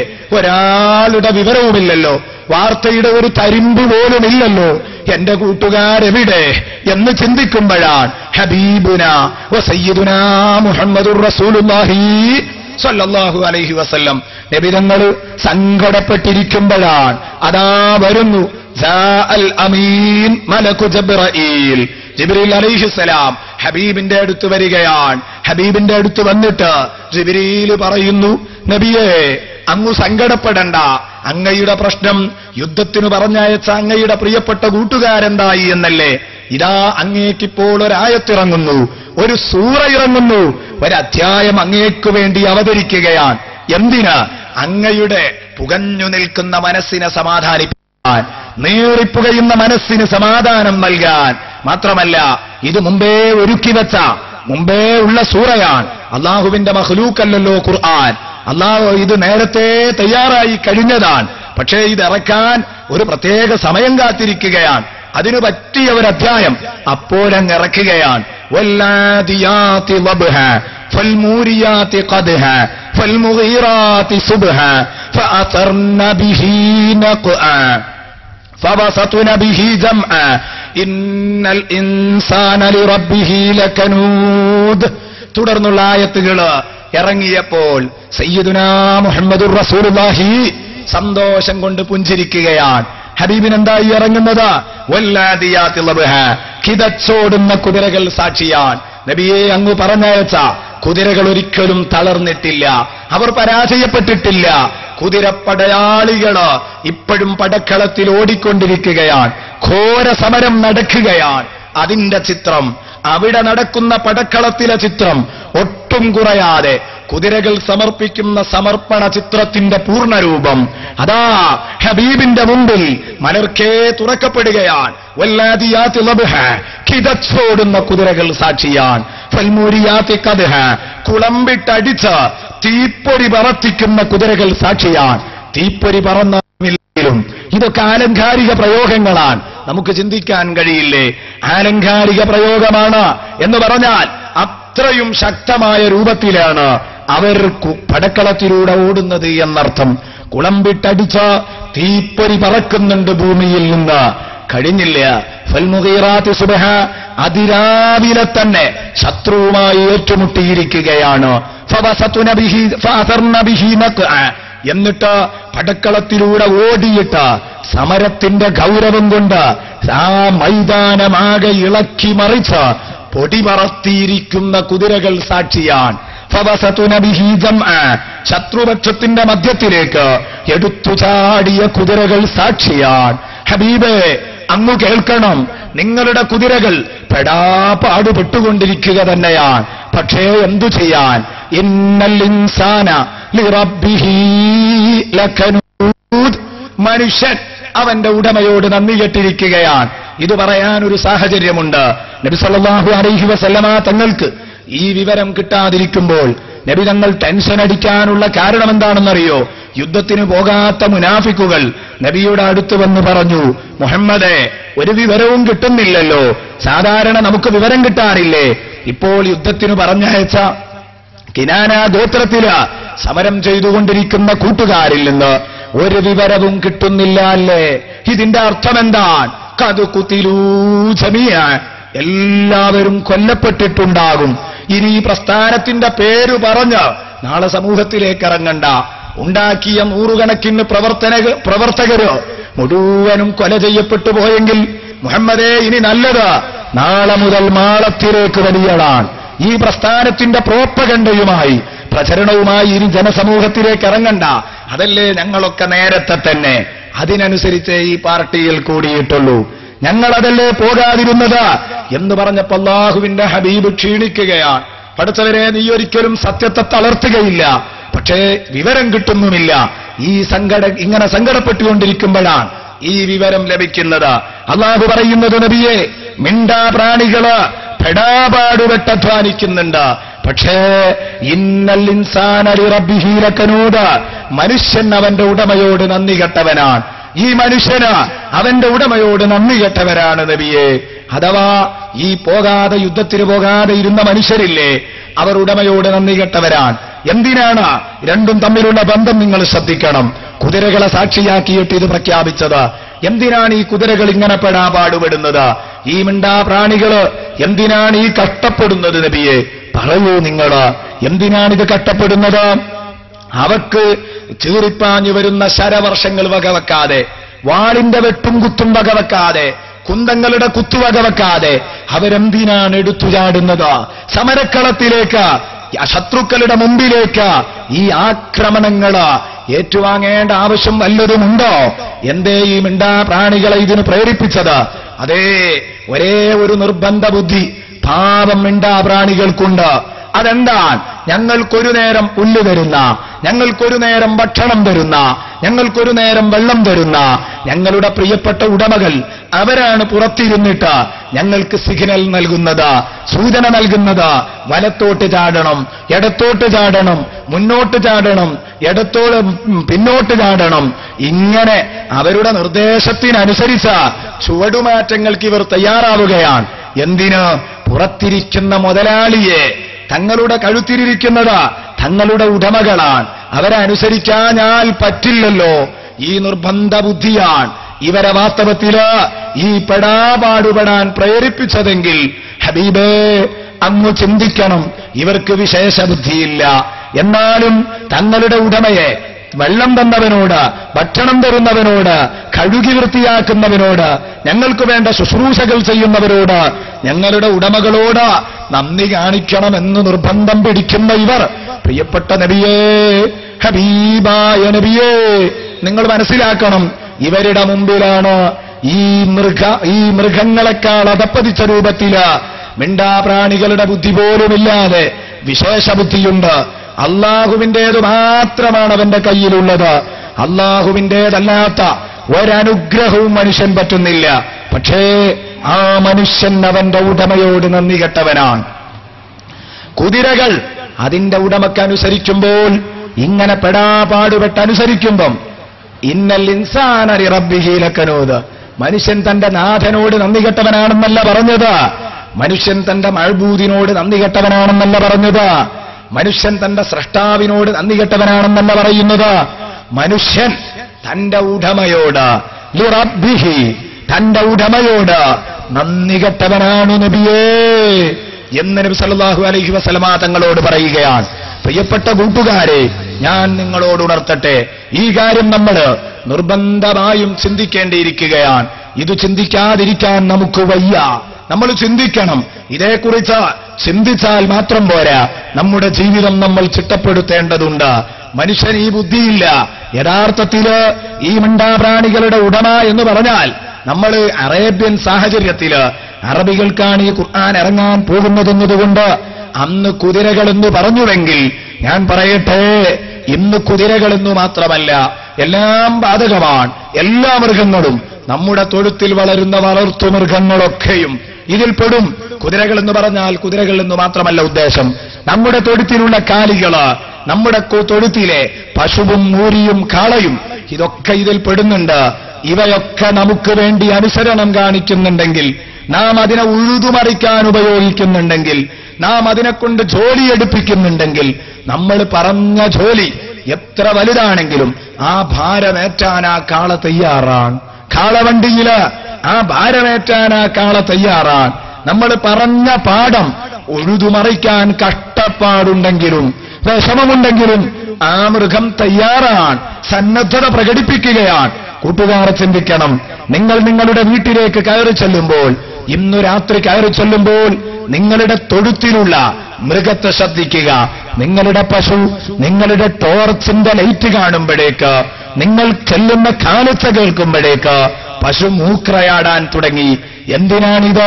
ഒരാളുടെ വിവരവുമില്ലല്ലോ വാർത്തയുടെ ഒരു തരിമ്പ് പോലുമില്ലല്ലോ എന്റെ കൂട്ടുകാരെവിടെ എന്ന് ചിന്തിക്കുമ്പോഴാണ് ഹബീബുന വസയ്യിദുന മുഹമ്മദുർ റസൂലുള്ളാഹി സല്ലല്ലാഹു അലൈഹി വസല്ലം നബിതങ്ങൾ സങ്കടപ്പെട്ടിരിക്കുമ്പോഴാണ് അതാ വരുന്നു ജാ അൽ അമീൻ മലക്കു ജബ്രഈൽ ജിബ്രീൽ അലൈഹിസ്സലാം ഹബീബിന്റെ അടുത്ത് വരികയാണ് ഹബീബിന്റെ അടുത്ത് വന്നിട്ട് ജിബ്രീൽ പറയുന്നു നബിയെ അങ്ങു സങ്കടപ്പെടണ്ട അങ്ങയുടെ പ്രശ്നം യുദ്ധത്തിനു പറഞ്ഞയച്ച അങ്ങയുടെ പ്രിയപ്പെട്ട കൂട്ടുകാരെന്തായി എന്നല്ലേ ഇതാ അങ്ങേക്കിപ്പോൾ ഒരായത്തിറങ്ങുന്നു ഒരു സൂറ ഇറങ്ങുന്നു ഒരധ്യായം അങ്ങേക്കു വേണ്ടി അവതരിക്കുകയാണ് എന്തിന് അങ്ങയുടെ പുകഞ്ഞു നിൽക്കുന്ന മനസ്സിനെ സമാധാനിപ്പിക്കാൻ നീറിപ്പുകയുന്ന മനസ്സിന് സമാധാനം നൽകാൻ മാത്രമല്ല ഇത് മുമ്പേ ഒരുക്കി വെച്ച മുമ്പേ ഉള്ള സൂറയാണ് അള്ളാഹുവിന്റെ മഹ്ലൂക്കല്ലല്ലോ ഖുർആൻ അള്ളാഹു ഇത് നേരത്തെ തയ്യാറായി കഴിഞ്ഞതാണ് പക്ഷേ ഇത് ഇറക്കാൻ ഒരു പ്രത്യേക സമയം കാത്തിരിക്കുകയാണ് അതിനു പറ്റിയ ഒരു അധ്യായം അപ്പോഴങ്ങ് ഇറക്കുകയാണ് വല്ലാദിയാതി വബ്ഹ ഫൽമൂരിയാതി ഖദ്ഹ ഫൽമുഗീറാതി സുബ്ഹ ഫഅതർന ബിഹി നഖ്ആ فبسطن به جمعا إن الإنسان لربه لكنود തുടർന്നുള്ള ആയത്തുകൾ ഇറങ്ങിയപ്പോൾ സയ്യിദുനാ മുഹമ്മദുർ റസൂലുള്ളാഹി സന്തോഷം കൊണ്ട് പുഞ്ചിരിക്കുകയാണ് ഹബീബിന് എന്തായി ഇറങ്ങുന്നത് വല്ലാദിയാത്തി ലബ്ഹ കിതച്ചോടുന്ന കുതിരകൾ സാക്ഷിയാൻ നബിയെ അങ്ങ് പറഞ്ഞയച്ച കുതിരകൾ ഒരിക്കലും തളർന്നിട്ടില്ല അവർ പരാജയപ്പെട്ടിട്ടില്ല കുതിരപ്പടയാളികള് ഇപ്പോഴും പടക്കളത്തിൽ ഓടിക്കൊണ്ടിരിക്കുകയാണ് ഘോര സമരം നടക്കുകയാണ് അതിന്റെ ചിത്രം അവിടെ നടക്കുന്ന പടക്കളത്തിലെ ചിത്രം ഒട്ടും കുറയാതെ കുതിരകൾ സമർപ്പിക്കുന്ന സമർപ്പണ ചിത്രത്തിന്റെ പൂർണ്ണരൂപം അതാ ഹബീബിന്റെ മുമ്പിൽ മലർക്കേ തുറക്കപ്പെടുകയാണ് വല്ലാദിയാത്തി ലബ്ഹ, കിതച്ചോടുന്ന കുതിരകൾ സാക്ഷിയാൻ ഫൽമൂരിയാത്തി കദ്ഹ, കുളമ്പിട്ടടിച്ച് തീപ്പൊരി പറത്തിക്കുന്ന കുതിരകൾ സാക്ഷിയാൻ തീപ്പൊരി പറന്നില്ലെങ്കിലും ഇതൊക്കെ ആലങ്കാരിക പ്രയോഗങ്ങളാണ് നമുക്ക് ചിന്തിക്കാൻ കഴിയില്ലേ ആലങ്കാരിക പ്രയോഗമാണ് എന്ന് പറഞ്ഞാൽ അത്രയും ശക്തമായ രൂപത്തിലാണ് അവർ കു- പടക്കളത്തിലൂടെ ഓടുന്നത് എന്നർത്ഥം കുളമ്പിട്ടടിച്ച തീപ്പൊരി പറക്കുന്നുണ്ട് ഭൂമിയിൽ നിന്ന് കഴിഞ്ഞില്ല ഫൽമുഗീറാത്തി സുബഹ അതിരാവിലെ തന്നെ ശത്രുവുമായി ഏറ്റുമുട്ടിയിരിക്കുകയാണ് ഫവസതുന ബിഹി ഫഅഥർന ബിഹി നഖ്അ. എന്നിട്ട് പടക്കളത്തിലൂടെ ഓടിയിട്ട് സമരത്തിന്റെ ഗൗരവം കൊണ്ട് ആ മൈതാനമാകെ ഇളക്കി മറിച്ച് പൊടിമറത്തിയിരിക്കുന്ന കുതിരകൾ സാക്ഷിയാൻ ഫവസതുന ബിഹി ജംഅ. ശത്രുപക്ഷത്തിന്റെ മധ്യത്തിലേക്ക് എടുത്തു ചാടിയ കുതിരകൾ സാക്ഷിയാൻ ഹബീബേ അങ്ങു കേൾക്കണം നിങ്ങളുടെ കുതിരകൾ പെടാപാടുപെട്ടുകൊണ്ടിരിക്കുക തന്നെയാണ് പക്ഷേ എന്തു ചെയ്യാൻ ഇന്നൽ ഇൻസാന ലിറബ്ബിഹി ലകനൂദ് മനുഷ്യൻ അവന്റെ ഉടമയോട് നന്ദി കെട്ടിരിക്കുകയാണ് ഇത് പറയാൻ ഒരു സാഹചര്യമുണ്ട് നബി സല്ലല്ലാഹു അലൈഹി വസല്ലമ തങ്ങൾക്ക് ഈ വിവരം കിട്ടാതിരിക്കുമ്പോൾ നബി തങ്ങൾ ടെൻഷൻ അടിക്കാനുള്ള കാരണം എന്താണെന്നറിയോ യുദ്ധത്തിന് പോകാത്ത മുനാഫിക്കുകൾ നബിയുടെ അടുത്ത് വന്ന് പറഞ്ഞു മുഹമ്മദേ ഒരു വിവരവും കിട്ടുന്നില്ലല്ലോ സാധാരണ നമുക്ക് വിവരം കിട്ടാറില്ലേ ഇപ്പോൾ യുദ്ധത്തിന് പറഞ്ഞയച്ച കിനാന ഗോത്രത്തില് സമരം ചെയ്തുകൊണ്ടിരിക്കുന്ന കൂട്ടുകാരിൽ നിന്ന് ഒരു വിവരവും കിട്ടുന്നില്ല അല്ലേ ഇതിന്റെ അർത്ഥമെന്താണ് കതു കുത്തിലൂ ജമിയ എല്ലാവരും കൊല്ലപ്പെട്ടിട്ടുണ്ടാകും ഇനി ഈ പ്രസ്ഥാനത്തിന്റെ പേര് പറഞ്ഞ് നാളെ സമൂഹത്തിലേക്ക് ഇറങ്ങണ്ട ഉണ്ടാക്കിയ നൂറുകണക്കിന് പ്രവർത്തന പ്രവർത്തകര് മുഴുവനും കൊല ചെയ്യപ്പെട്ടു പോയെങ്കിൽ മുഹമ്മദേ ഇനി നല്ലത് നാളെ മുതൽ മാളത്തിലേക്ക് വലിയതാണ് ഈ പ്രസ്ഥാനത്തിന്റെ പ്രോപ്പകണ്ഡയുമായി പ്രചരണവുമായി ഇനി ജനസമൂഹത്തിലേക്ക് ഇറങ്ങണ്ട അതല്ലേ ഞങ്ങളൊക്കെ നേരത്തെ തന്നെ അതിനനുസരിച്ച് ഈ പാർട്ടിയിൽ കൂടിയിട്ടുള്ളൂ ഞങ്ങളതല്ലേ പോകാതിരുന്നത് എന്ന് പറഞ്ഞപ്പോ അള്ളാഹുവിന്റെ ഹബീബ് ക്ഷീണിക്കുകയാണ് പഠിച്ചവരെ നീ ഒരിക്കലും സത്യത്തെ തളർത്തുകയില്ല പക്ഷേ വിവരം കിട്ടുന്നുമില്ല ഈ സങ്കട ഇങ്ങനെ സങ്കടപ്പെട്ടുകൊണ്ടിരിക്കുമ്പോഴാണ് ഈ വിവരം ലഭിക്കുന്നത് അള്ളാഹു പറയുന്നത് നബിയെ മിണ്ടാ പ്രാണികള് പെടാപാടുപെട്ടധ്വാനിക്കുന്നുണ്ട് പക്ഷേ ഇന്നൽ ഇൻസാനലി റബ്ബിഹീലക്കനൂട് മനുഷ്യൻ അവന്റെ ഉടമയോട് നന്ദി കെട്ടവനാണ് ഈ മനുഷ്യന് അവന്റെ ഉടമയോട് നന്ദി കെട്ടവരാണ് നബിയെ അഥവാ ഈ പോകാതെ യുദ്ധത്തിന് പോകാതെ ഇരുന്ന മനുഷ്യരില്ലേ അവർ ഉടമയോട് നന്ദി കെട്ടവരാണ് എന്തിനാണ് രണ്ടും തമ്മിലുള്ള ബന്ധം നിങ്ങൾ ശ്രദ്ധിക്കണം കുതിരകളെ സാക്ഷിയാക്കിയിട്ട് ഇത് പ്രഖ്യാപിച്ചത് എന്തിനാണ് ഈ കുതിരകൾ ഇങ്ങനെ പെടാപാടുപെടുന്നത് ഈ മിണ്ടാ പ്രാണികള് എന്തിനാണ് ഈ കഷ്ടപ്പെടുന്നത് നബിയെ പറയൂ നിങ്ങള് എന്തിനാണ് ഇത് കഷ്ടപ്പെടുന്നത് അവക്ക് ചീറിപ്പാഞ്ഞു വരുന്ന ശരവർഷങ്ങൾ വകവെക്കാതെ വാളിന്റെ വെട്ടും കുത്തും വകവെക്കാതെ കുന്തങ്ങളുടെ കുത്തുവകവെക്കാതെ അവരെന്തിനാണ് എടുത്തു ചാടുന്നത് സമരക്കളത്തിലേക്ക് ശത്രുക്കളുടെ മുമ്പിലേക്ക് ഈ ആക്രമണങ്ങള് ഏറ്റുവാങ്ങേണ്ട ആവശ്യം വല്ലതുമുണ്ടോ എന്തേ ഈ മിണ്ടാ പ്രാണികളെ ഇതിന് പ്രേരിപ്പിച്ചത് അതേ ഒരേ ഒരു നിർബന്ധ ബുദ്ധി പാപം മിണ്ടാ പ്രാണികൾക്കുണ്ട് അതെന്താണ് ഞങ്ങൾക്കൊരു നേരം പുല്ല് തരുന്ന ഞങ്ങൾക്കൊരു നേരം ഭക്ഷണം തരുന്ന ഞങ്ങൾക്കൊരു നേരം വെള്ളം തരുന്ന ഞങ്ങളുടെ പ്രിയപ്പെട്ട ഉടമകൾ അവരാണ് പുറത്തിരുന്നിട്ട് ഞങ്ങൾക്ക് സിഗ്നൽ നൽകുന്നത് സൂചന നൽകുന്നത് വലത്തോട്ട് ചാടണം ഇടത്തോട്ട് ചാടണം മുന്നോട്ട് ചാടണം ഇടത്തോട് പിന്നോട്ട് ചാടണം ഇങ്ങനെ അവരുടെ നിർദ്ദേശത്തിനനുസരിച്ച് ചുവടുമാറ്റങ്ങൾക്ക് ഇവർ തയ്യാറാവുകയാണ് എന്തിന് പുറത്തിരിക്കുന്ന മുതലാളിയെ തങ്ങളുടെ കഴുത്തിരിക്കുന്നത് തങ്ങളുടെ ഉടമകളാണ് അവരെ അനുസരിക്കാഞ്ഞാൽ പറ്റില്ലല്ലോ ഈ നിർബന്ധ ബുദ്ധിയാണ് ഇവരെ വാസ്തവത്തില് ഈ പെടാപാടുപെടാൻ പ്രേരിപ്പിച്ചതെങ്കിൽ ഹബീബേ അങ്ങ് ചിന്തിക്കണം ഇവർക്ക് വിശേഷ ബുദ്ധിയില്ല എന്നാലും തങ്ങളുടെ ഉടമയെ വെള്ളം തന്നവനോട് ഭക്ഷണം തരുന്നവനോട് കഴുകി വൃത്തിയാക്കുന്നവനോട് ഞങ്ങൾക്ക് വേണ്ട ശുശ്രൂഷകൾ ചെയ്യുന്നവരോട് ഞങ്ങളുടെ ഉടമകളോട് നന്ദി കാണിക്കണമെന്ന് നിർബന്ധം പിടിക്കുന്ന ഇവർ പ്രിയപ്പെട്ട നബിയേ ഹബീബായ നബിയേ നിങ്ങൾ മനസ്സിലാക്കണം ഇവരുടെ മുമ്പിലാണ് ഈ മൃഗ ഈ മൃഗങ്ങളെക്കാൾ അതപ്പതിച്ച രൂപത്തില് മിണ്ടാപ്രാണികളുടെ ബുദ്ധി പോലുമില്ലാതെ വിശേഷ ബുദ്ധിയുണ്ട് അള്ളാഹുവിന്റേത് മാത്രമാണ് അവന്റെ കയ്യിലുള്ളത് അള്ളാഹുവിന്റേതല്ലാത്ത ഒരനുഗ്രഹവും മനുഷ്യൻ പറ്റുന്നില്ല പക്ഷേ ആ മനുഷ്യൻ അവന്റെ ഉടമയോട് നന്ദി കെട്ടവനാണ് കുതിരകൾ അതിന്റെ ഉടമക്കനുസരിക്കുമ്പോൾ ഇങ്ങനെ പെടാപാടുപെട്ട് അനുസരിക്കുമ്പം ഇന്നൽ ഇൻസാനറി റബ്ബിഹീലക്കനോത് മനുഷ്യൻ തന്റെ നാഥനോട് നന്ദി കെട്ടവനാണെന്നല്ല പറഞ്ഞത് മനുഷ്യൻ തന്റെ മഴബൂതിനോട് നന്ദി കെട്ടവനാണെന്നല്ല പറഞ്ഞത് മനുഷ്യൻ തന്റെ സ്രഷ്ടാവിനോട് നന്ദി കെട്ടവനാണെന്നല്ല പറയുന്നത് മനുഷ്യൻ തന്റെ ഉടമയോട് ലിറബ്ബിഹി തന്റെ ഉടമയോട് നന്ദി കെട്ടവനാണ് നബിയേ എന്ന് നബി സല്ലല്ലാഹു അലൈഹി വസല്ലമ തങ്ങളോട് പറയുകയാണ് പ്രിയപ്പെട്ട കൂട്ടുകാരെ ഞാൻ നിങ്ങളോട് ഉണർത്തട്ടെ ഈ കാര്യം നമ്മൾ നിർബന്ധമായും ചിന്തിക്കേണ്ടിയിരിക്കുകയാണ് ഇത് ചിന്തിക്കാതിരിക്കാൻ നമുക്ക് വയ്യ നമ്മൾ ചിന്തിക്കണം ഇതേക്കുറിച്ച് ചിന്തിച്ചാൽ മാത്രം പോരാ നമ്മുടെ ജീവിതം നമ്മൾ ചിട്ടപ്പെടുത്തേണ്ടതുണ്ട് മനുഷ്യൻ ഈ ബുദ്ധിയില്ല യഥാർത്ഥത്തില് ഈ മിണ്ടാപ്രാണികളുടെ ഉടമ എന്ന് പറഞ്ഞാൽ നമ്മൾ അറേബ്യൻ സാഹചര്യത്തില് അറബികൾക്കാണ് ഈ ഖുർആൻ ഇറങ്ങാൻ പോകുന്നതെന്നതുകൊണ്ട് അന്ന് കുതിരകളെന്ന് പറഞ്ഞുവെങ്കിൽ ഞാൻ പറയട്ടെ ഇന്ന് കുതിരകളെന്നു മാത്രമല്ല എല്ലാം ബാധകമാണ് എല്ലാ മൃഗങ്ങളും നമ്മുടെ തൊഴുത്തിൽ വളരുന്ന വളർത്തു മൃഗങ്ങളൊക്കെയും ഇതിൽപ്പെടും കുതിരകൾ എന്ന് പറഞ്ഞാൽ കുതിരകൾ എന്ന് മാത്രമല്ല ഉദ്ദേശം നമ്മുടെ തൊഴുത്തിലുള്ള കാലികള് നമ്മുടെ കൊ- തൊഴുത്തിലെ പശുവും മൂരിയും കാളയും ഇതൊക്കെ ഇതിൽ പെടുന്നുണ്ട് ഇവയൊക്കെ നമുക്ക് വേണ്ടി അനുസരണം കാണിക്കുന്നുണ്ടെങ്കിൽ നാം അതിനെ ഉഴുതുമറിക്കാൻ ഉപയോഗിക്കുന്നുണ്ടെങ്കിൽ നാം അതിനെക്കൊണ്ട് ജോലി എടുപ്പിക്കുന്നുണ്ടെങ്കിൽ നമ്മൾ പറഞ്ഞ ജോലി എത്ര വലുതാണെങ്കിലും ആ ഭാരമേറ്റാൻ ആ കാള തയ്യാറാണ് കാളവണ്ടിയില് ആ ഭാരമേറ്റാൻ ആ കാള തയ്യാറാണ് നമ്മൾ പറഞ്ഞ പാഠം ഉഴുതുമറിക്കാൻ കഷ്ടപ്പാടുണ്ടെങ്കിലും വിഷമമുണ്ടെങ്കിലും ആ മൃഗം തയ്യാറാണ് സന്നദ്ധത പ്രകടിപ്പിക്കുകയാണ് കൂട്ടുകാരെ ചിന്തിക്കണം നിങ്ങൾ നിങ്ങളുടെ വീട്ടിലേക്ക് കയറി ചെല്ലുമ്പോൾ ഇന്നു രാത്രി കയറി ചെല്ലുമ്പോൾ നിങ്ങളുടെ തൊഴുത്തിലുള്ള മൃഗത്തെ ശ്രദ്ധിക്കുക നിങ്ങളുടെ പശു നിങ്ങളുടെ ടോർച്ചിന്റെ ലൈറ്റ് കാണുമ്പോഴേക്ക് നിങ്ങൾ ചെല്ലുന്ന കാലച്ച കേൾക്കുമ്പോഴേക്ക് പശു മൂക്രയാടാൻ തുടങ്ങി എന്തിനാണിത്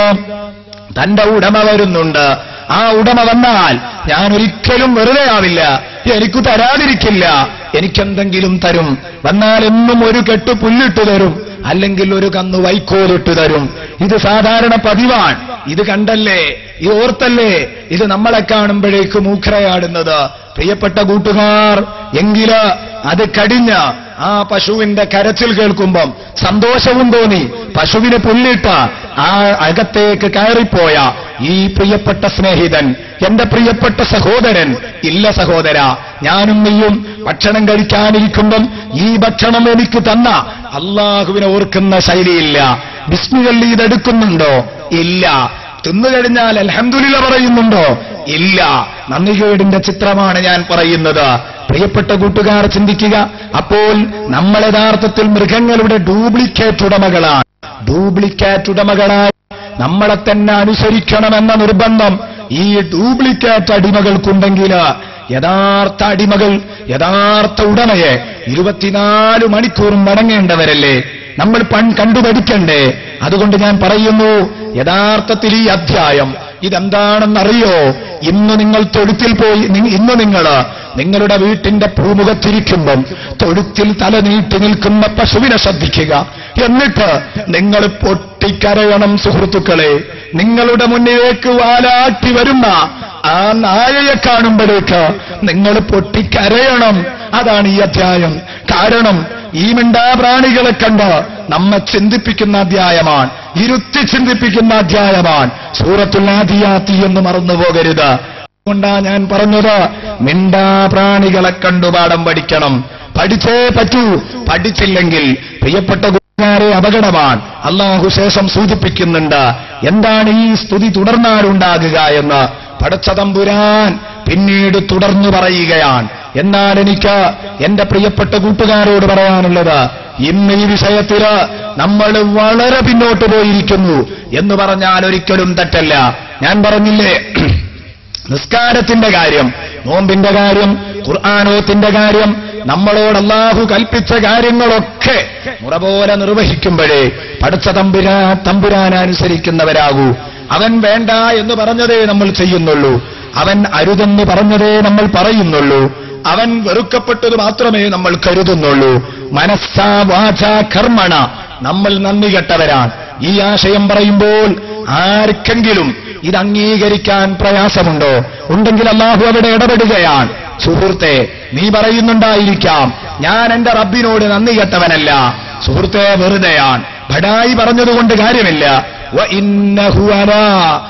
തന്റെ ഉടമ വരുന്നുണ്ട് ആ ഉടമ വന്നാൽ ഞാൻ ഒരിക്കലും വെറുതെ ആവില്ല എനിക്ക് തരാതിരിക്കില്ല എനിക്കെന്തെങ്കിലും തരും വന്നാൽ എന്നും ഒരു കെട്ട് പുല്ലിട്ട് തരും അല്ലെങ്കിൽ ഒരു കന്ന് വൈക്കോലിട്ട് തരും ഇത് സാധാരണ പതിവാണ് ഇത് കണ്ടല്ലേ ഇത് ഓർത്തല്ലേ ഇത് നമ്മളെ കാണുമ്പോഴേക്ക് മൂഖരയാടുന്നത് പ്രിയപ്പെട്ട കൂട്ടുകാർ എങ്കില് അത് കടിഞ്ഞ് ആ പശുവിന്റെ കരച്ചിൽ കേൾക്കുമ്പം സന്തോഷവും തോന്നി പശുവിന് പുല്ലിട്ട് ആ അകത്തേക്ക് കയറിപ്പോയ ഈ പ്രിയപ്പെട്ട സ്നേഹിതൻ എന്റെ പ്രിയപ്പെട്ട സഹോദരൻ ഇല്ല സഹോദര ഞാനും നീയും ഭക്ഷണം കഴിക്കാനിരിക്കുമ്പം ഈ ഭക്ഷണം എനിക്ക് തന്ന അള്ളാഹുവിനെ ഓർക്കുന്ന ശൈലിയില്ല ബിസ്മികല്ലി ഇതെടുക്കുന്നുണ്ടോ ഇല്ല തിന്നു കഴിഞ്ഞാൽ അൽഹംദുലില്ല പറയുന്നുണ്ടോ ഇല്ല നന്ദികേടിന്റെ ചിത്രമാണ് ഞാൻ പറയുന്നത് പ്രിയപ്പെട്ട കൂട്ടുകാർ ചിന്തിക്കുക അപ്പോൾ നമ്മൾ യഥാർത്ഥത്തിൽ മൃഗങ്ങളുടെ ഡ്യൂപ്ലിക്കേറ്റ് ഉടമകളാണ് ഡ്യൂപ്ലിക്കേറ്റ് ഉടമകളായി നമ്മളെ തന്നെ അനുസരിക്കണമെന്ന നിർബന്ധം ഈ ഡ്യൂപ്ലിക്കേറ്റ് അടിമകൾക്കുണ്ടെങ്കിൽ യഥാർത്ഥ അടിമകൾ യഥാർത്ഥ ഉടമയെ ഇരുപത്തിനാല് മണിക്കൂറും വണങ്ങേണ്ടവരല്ലേ നമ്മൾ പൺ കണ്ടുപഠിക്കണ്ടേ അതുകൊണ്ട് ഞാൻ പറയുന്നു യഥാർത്ഥത്തിൽ ഈ അധ്യായം ഇതെന്താണെന്നറിയോ ഇന്ന് നിങ്ങൾ തൊഴുത്തിൽ പോയി നി- ഇന്ന് നിങ്ങൾ നിങ്ങളുടെ വീട്ടിന്റെ പൂമുഖത്തിരിക്കുമ്പം തൊഴുത്തിൽ തല നീട്ടി നിൽക്കുന്ന പശുവിനെ ശ്രദ്ധിക്കുക എന്നിട്ട് നിങ്ങൾ പൊട്ടിക്കരയണം സുഹൃത്തുക്കളെ നിങ്ങളുടെ മുന്നിലേക്ക് വാലാട്ടി വരുന്ന ആ നായയെ കാണുമ്പോഴേക്ക് നിങ്ങൾ പൊട്ടിക്കരയണം അതാണ് ഈ അധ്യായം കാരണം ഈ മിണ്ടാപ്രാണികളെ കണ്ട് നമ്മെ ചിന്തിപ്പിക്കുന്ന അധ്യായമാണ് ഇരുത്തി ചിന്തിപ്പിക്കുന്ന അധ്യായമാണ് സൂറത്തുൽ ആദിയാത്തി എന്ന് മറന്നു പോകരുത് അതുകൊണ്ടാ ഞാൻ പറഞ്ഞത് മിണ്ടാപ്രാണികളെ കണ്ടു പാഠം പഠിക്കണം പഠിച്ചേ പറ്റൂ പഠിച്ചില്ലെങ്കിൽ പ്രിയപ്പെട്ട കൂട്ടുകാരെ അപകടമാണ് അള്ളാഹു ശേഷം സൂചിപ്പിക്കുന്നുണ്ട് എന്താണ് ഈ സ്തുതി തുടർന്നാലുണ്ടാകുക എന്ന് പടച്ച തമ്പുരാൻ പിന്നീട് തുടർന്നു പറയുകയാണ് എന്നാൽ എനിക്ക് എന്റെ പ്രിയപ്പെട്ട കൂട്ടുകാരോട് പറയാനുള്ളത് ഇന്ന് ഈ വിഷയത്തില് നമ്മൾ വളരെ പിന്നോട്ട് പോയിരിക്കുന്നു എന്ന് പറഞ്ഞാൽ ഒരിക്കലും തെറ്റല്ല ഞാൻ പറഞ്ഞില്ലേ നിസ്കാരത്തിന്റെ കാര്യം നോമ്പിന്റെ കാര്യം ഖുർആാനോത്തിന്റെ കാര്യം നമ്മളോട് അള്ളാഹു കൽപ്പിച്ച കാര്യങ്ങളൊക്കെ മുറ പോലെ നിർവഹിക്കുമ്പോഴേ പഠിച്ച തമ്പുരാ തമ്പുരാൻ അനുസരിക്കുന്നവരാകൂ അവൻ വേണ്ട എന്ന് പറഞ്ഞതേ നമ്മൾ ചെയ്യുന്നുള്ളൂ അവൻ അരുതെന്ന് പറഞ്ഞതേ നമ്മൾ പറയുന്നുള്ളൂ അവൻ വെറുക്കപ്പെട്ടത് മാത്രമേ നമ്മൾ കരുതുന്നുള്ളൂ മനസ്സാ വാച കർമ്മണ നമ്മൾ നന്ദി കെട്ടവരാണ് ഈ ആശയം പറയുമ്പോൾ ആർക്കെങ്കിലും ഇത് അംഗീകരിക്കാൻ പ്രയാസമുണ്ടോ ഉണ്ടെങ്കിൽ അള്ളാഹു അവിടെ ഇടപെടുകയാണ് സുഹൃത്തെ നീ പറയുന്നുണ്ടായിരിക്കാം ഞാൻ എന്റെ റബ്ബിനോട് നന്ദി കെട്ടവനല്ല സുഹൃത്തെ വെറുതെയാണ് ഭടായി പറഞ്ഞതുകൊണ്ട് കാര്യമില്ല وَإِنَّهُ عَلَى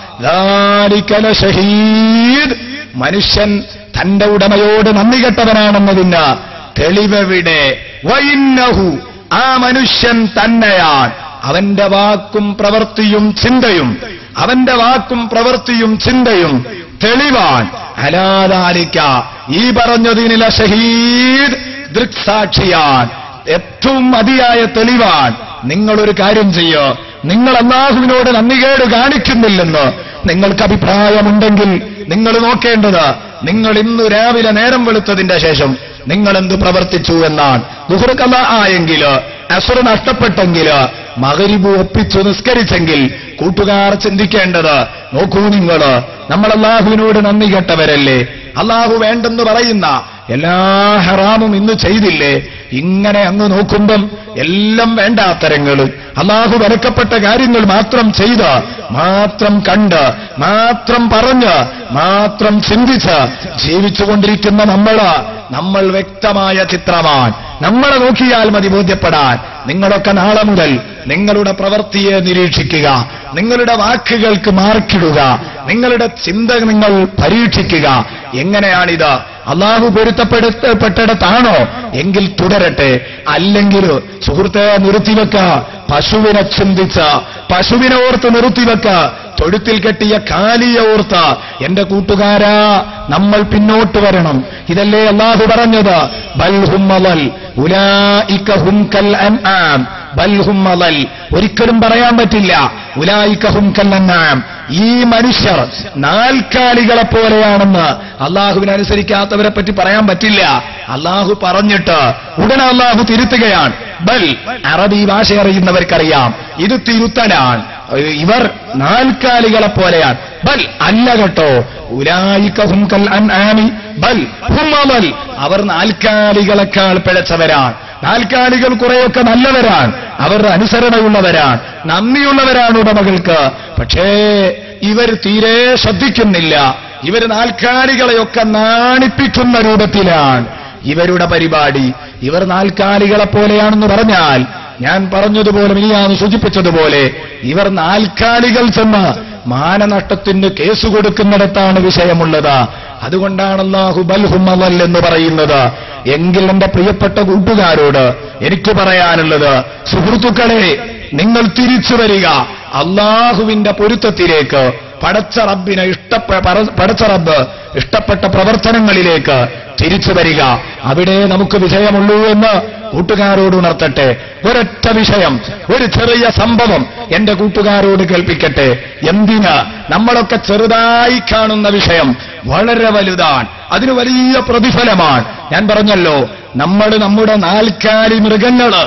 ذَلِكَ لَشَهِيدٌ. മനുഷ്യൻ തന്റെ ഉടമയോട് നന്ദി കെട്ടവനാണെന്നതിന് തെളിവെവിടെ വൈന്നഹു ആ മനുഷ്യൻ തന്നെയാണ് അവന്റെ വാക്കും പ്രവൃത്തിയും ചിന്തയും അവന്റെ വാക്കും പ്രവൃത്തിയും ചിന്തയും തെളിവാൻ ഹലാലാലിക്ക ഈ പറഞ്ഞതിനില ഷഹീദ് ദൃക്സാക്ഷിയാൻ ഏറ്റവും മതിയായ തെളിവാൻ നിങ്ങളൊരു കാര്യം ചെയ്യോ നിങ്ങൾ അള്ളാഹുവിനോട് നന്ദികേട് കാണിക്കുന്നില്ലെന്ന് നിങ്ങൾക്ക് അഭിപ്രായമുണ്ടെങ്കിൽ നിങ്ങൾ നോക്കേണ്ടത് നിങ്ങൾ ഇന്ന് രാവിലെ നേരം വെളുത്തതിന്റെ ശേഷം നിങ്ങൾ എന്ത് പ്രവർത്തിച്ചു എന്നാണ് ദുഹൃക്കല്ല ആയെങ്കിൽ അസുർ നഷ്ടപ്പെട്ടെങ്കിൽ മകരിബ് ഒപ്പിച്ചു നിസ്കരിച്ചെങ്കിൽ കൂട്ടുകാർ ചിന്തിക്കേണ്ടത് നോക്കൂ നിങ്ങൾ നമ്മൾ അള്ളാഹുവിനോട് നന്ദി കെട്ടവരല്ലേ അള്ളാഹു വേണ്ടെന്ന് പറയുന്ന എല്ലാ ഹറാമും ഇന്ന് ചെയ്തില്ലേ ഇങ്ങനെ അങ്ങ് നോക്കുമ്പം എല്ലാം വേണ്ടാത്തരങ്ങൾ അള്ളാഹു വിലക്കപ്പെട്ട കാര്യങ്ങൾ മാത്രം ചെയ്ത് മാത്രം കണ്ട് മാത്രം പറഞ്ഞ് മാത്രം ചിന്തിച്ച് ജീവിച്ചുകൊണ്ടിരിക്കുന്ന നമ്മള് നമ്മൾ വ്യക്തമായ ചിത്രമാണ് നമ്മളെ നോക്കിയാൽ മതി ബോധ്യപ്പെടാൻ നിങ്ങളൊക്കെ നാളെ മുതൽ നിങ്ങളുടെ പ്രവൃത്തിയെ നിരീക്ഷിക്കുക നിങ്ങളുടെ വാക്കുകൾക്ക് മാർക്കിടുക നിങ്ങളുടെ ചിന്ത നിങ്ങൾ പരീക്ഷിക്കുക എങ്ങനെയാണിത് അള്ളാഹു പൊരുത്തപ്പെടുത്തപ്പെട്ടിടത്താണോ എങ്കിൽ തുടരട്ടെ അല്ലെങ്കിൽ സുഹൃത്തെ നിർത്തിവെക്ക പശുവിനെ ചിന്തിച്ച് പശുവിനെ ഓർത്ത് നിർത്തിവെക്ക തൊഴുത്തിൽ കെട്ടിയ കാലിയെ ഓർത്ത് എന്റെ കൂട്ടുകാരാ നമ്മൾ പിന്നോട്ട് വരണം ഇതല്ലേ അള്ളാഹു പറഞ്ഞത് ബൽഹുമ്മൽ ഉലായിക്കഹും കൽ അൻആം ബൽഹുമ്മൽ ഒരിക്കലും പറയാൻ പറ്റില്ല ഉലായിക്കഹും കൽ അൻആം ഈ മനുഷ്യർ നാൽക്കാലികളെ പോലെയാണെന്ന് അള്ളാഹുവിനനുസരിക്കാത്തവരെ പറ്റി പറയാൻ പറ്റില്ല അള്ളാഹു പറഞ്ഞിട്ട് ഉടനെ അള്ളാഹു തിരുത്തുകയാണ് ബൽ അറബി ഭാഷ അറിയുന്നവർക്കറിയാം ഇത് തിരുത്തലാണ് ഇവർ നാൽക്കാലികളെ പോലെയാണ് ബൽ അല്ല കേട്ടോ ഉലായിക്കഹും കൽ അൻആമി ബൽ ഹുമ്മൽ അവർ നാൽക്കാലികളെക്കാൾ പിഴച്ചവരാണ് നാൽക്കാലികൾ കുറെയൊക്കെ നല്ലവരാണ് അവർ അനുസരണയുള്ളവരാണ് നന്ദിയുള്ളവരാണ് ഉടമകൾക്ക് പക്ഷേ ഇവർ തീരെ ശ്രദ്ധിക്കുന്നില്ല ഇവർ നാൽക്കാലികളെയൊക്കെ നാണിപ്പിക്കുന്ന രൂപത്തിലാണ് ഇവരുടെ പരിപാടി ഇവർ നാൽക്കാലികളെ പോലെയാണെന്ന് പറഞ്ഞാൽ ഞാൻ പറഞ്ഞതുപോലെ മിനിയാന്ന് സൂചിപ്പിച്ചതുപോലെ ഇവർ നാൽക്കാലികൾ ചെന്ന് മാനനഷ്ടത്തിന് കേസ് കൊടുക്കുന്നിടത്താണ് വിഷയമുള്ളത് അതുകൊണ്ടാണ് അള്ളാഹു ബൽഹുമൽ എന്ന് പറയുന്നത് എങ്കിൽ എന്റെ പ്രിയപ്പെട്ട കൂട്ടുകാരോട് എനിക്ക് പറയാനുള്ളത് സുഹൃത്തുക്കളെ നിങ്ങൾ തിരിച്ചു വരിക അള്ളാഹുവിന്റെ പൊരുത്തത്തിലേക്ക് പടച്ച റബ്ബിനെ ഇഷ്ടപ്പെ പറ- പടച്ച റബ്ബ് ഇഷ്ടപ്പെട്ട പ്രവർത്തനങ്ങളിലേക്ക് തിരിച്ചു വരിക അവിടെ നമുക്ക് വിഷയമുള്ളൂ എന്ന് കൂട്ടുകാരോട് ഉണർത്തട്ടെ ഒരൊറ്റ വിഷയം ഒരു ചെറിയ സംഭവം എന്റെ കൂട്ടുകാരോട് കേൾപ്പിക്കട്ടെ എന്തിന് നമ്മളൊക്കെ ചെറുതായി കാണുന്ന വിഷയം വളരെ വലുതാണ് അതിന് വലിയ പ്രതിഫലമാണ് ഞാൻ പറഞ്ഞല്ലോ നമ്മൾ നമ്മുടെ നാൽക്കാലി മൃഗങ്ങള്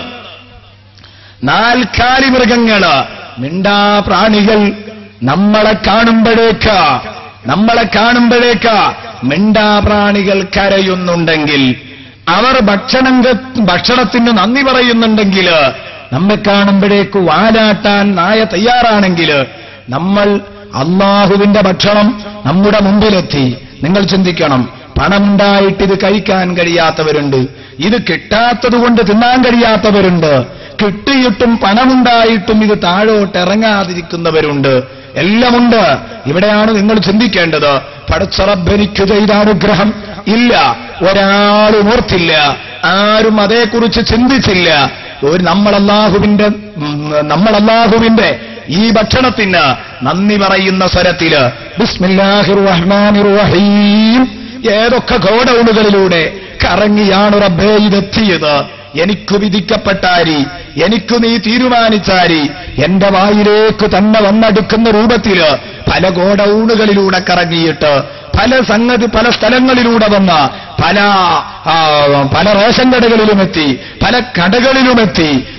നാൽക്കാലി മൃഗങ്ങള് മിണ്ടാ പ്രാണികൾ നമ്മളെ കാണുമ്പോഴേക്ക് നമ്മളെ കാണുമ്പോഴേക്ക് മിണ്ടാ പ്രാണികൾ കരയുന്നുണ്ടെങ്കിൽ അവർ ഭക്ഷണം ക- ഭക്ഷണത്തിന് നന്ദി പറയുന്നുണ്ടെങ്കിൽ നമ്മെ കാണുമ്പോഴേക്ക് വാലാട്ടാൻ നായ തയ്യാറാണെങ്കിൽ നമ്മൾ അള്ളാഹുവിന്റെ ഭക്ഷണം നമ്മുടെ മുമ്പിലെത്തി നിങ്ങൾ ചിന്തിക്കണം പണമുണ്ടായിട്ട് ഇത് കഴിക്കാൻ കഴിയാത്തവരുണ്ട് ഇത് കിട്ടാത്തതുകൊണ്ട് തിന്നാൻ കഴിയാത്തവരുണ്ട് കിട്ടിയിട്ടും പണമുണ്ടായിട്ടും ഇത് താഴോട്ട് ഇറങ്ങാതിരിക്കുന്നവരുണ്ട് എല്ലാമുണ്ട് ഇവിടെയാണ് നിങ്ങൾ ചിന്തിക്കേണ്ടത് പടച്ചറബെനിക്ക് ചെയ്ത അനുഗ്രഹം ഇല്ല ഒരാളും ഓർത്തില്ല ആരും അതേക്കുറിച്ച് ചിന്തിച്ചില്ല ഒരു നമ്മൾ അള്ളാഹുവിന്റെ ഉം, നമ്മൾ അള്ളാഹുവിന്റെ ഈ ഭക്ഷണത്തിന് നന്ദി പറയുന്ന സ്വരത്തില് ബിസ്മില്ലാഹിർ റഹ്മാനിർ റഹീം ഏതൊക്കെ ഗോഡൌണുകളിലൂടെ കറങ്ങിയാണ് റബ്ബേ ഇതെത്തിയത് എനിക്ക് വിധിക്കപ്പെട്ടാരി എനിക്ക് നീ തീരുമാനിച്ചാരി എന്റെ വായിലേക്ക് തന്നെ വന്നടുക്കുന്ന രൂപത്തില് പല ഗോഡൌണുകളിലൂടെ കറങ്ങിയിട്ട് പല സംഗതി പല സ്ഥലങ്ങളിലൂടെ വന്ന് പല ആ, പല റേഷൻ കടകളിലുമെത്തി പല കടകളിലുമെത്തി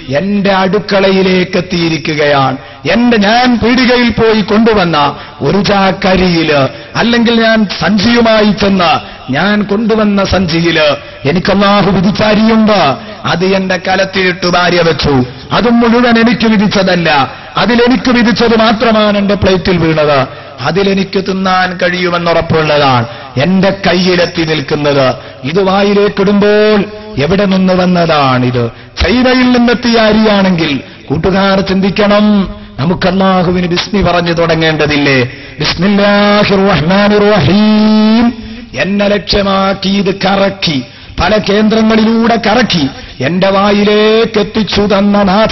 എന്റെ അടുക്കളയിലേക്ക് എത്തിയിരിക്കുകയാണ് എന്റെ ഞാൻ പീടികയിൽ പോയി കൊണ്ടുവന്ന ഒരു ചാക്കരിയില് അല്ലെങ്കിൽ ഞാൻ സഞ്ചിയുമായി ചെന്ന് ഞാൻ കൊണ്ടുവന്ന സഞ്ചിയില് എനിക്ക് അള്ളാഹു വിധിച്ച അരിയുണ്ട് അത് എന്റെ കലത്തിലിട്ട് ഭാര്യ വെച്ചു അതും മുഴുവൻ എനിക്ക് വിധിച്ചതല്ല അതിലെനിക്ക് വിധിച്ചത് മാത്രമാണ് എന്റെ പ്ലേറ്റിൽ വീണത് അതിലെനിക്ക് തിന്നാൻ കഴിയുമെന്നുറപ്പുള്ളതാണ് എന്റെ കയ്യിലെത്തി നിൽക്കുന്നത് ഇത് വായിലേക്കിടുമ്പോൾ എവിടെ നിന്ന് വന്നതാണിത് ചൈനയിൽ നിന്നെത്തിയ അരിയാണെങ്കിൽ കൂട്ടുകാർ ചിന്തിക്കണം നമുക്ക് അള്ളാഹുവിന് ബിസ്മി പറഞ്ഞു തുടങ്ങേണ്ടതില്ലേ ബിസ്മില്ലാഹിർ റഹ്മാനിർ റഹീം എന്നെ ലക്ഷ്യമാക്കി ഇത് കറക്കി പല കേന്ദ്രങ്ങളിലൂടെ കറക്കി എന്റെ വായിലേക്ക് എത്തിച്ചു തന്ന നാഥ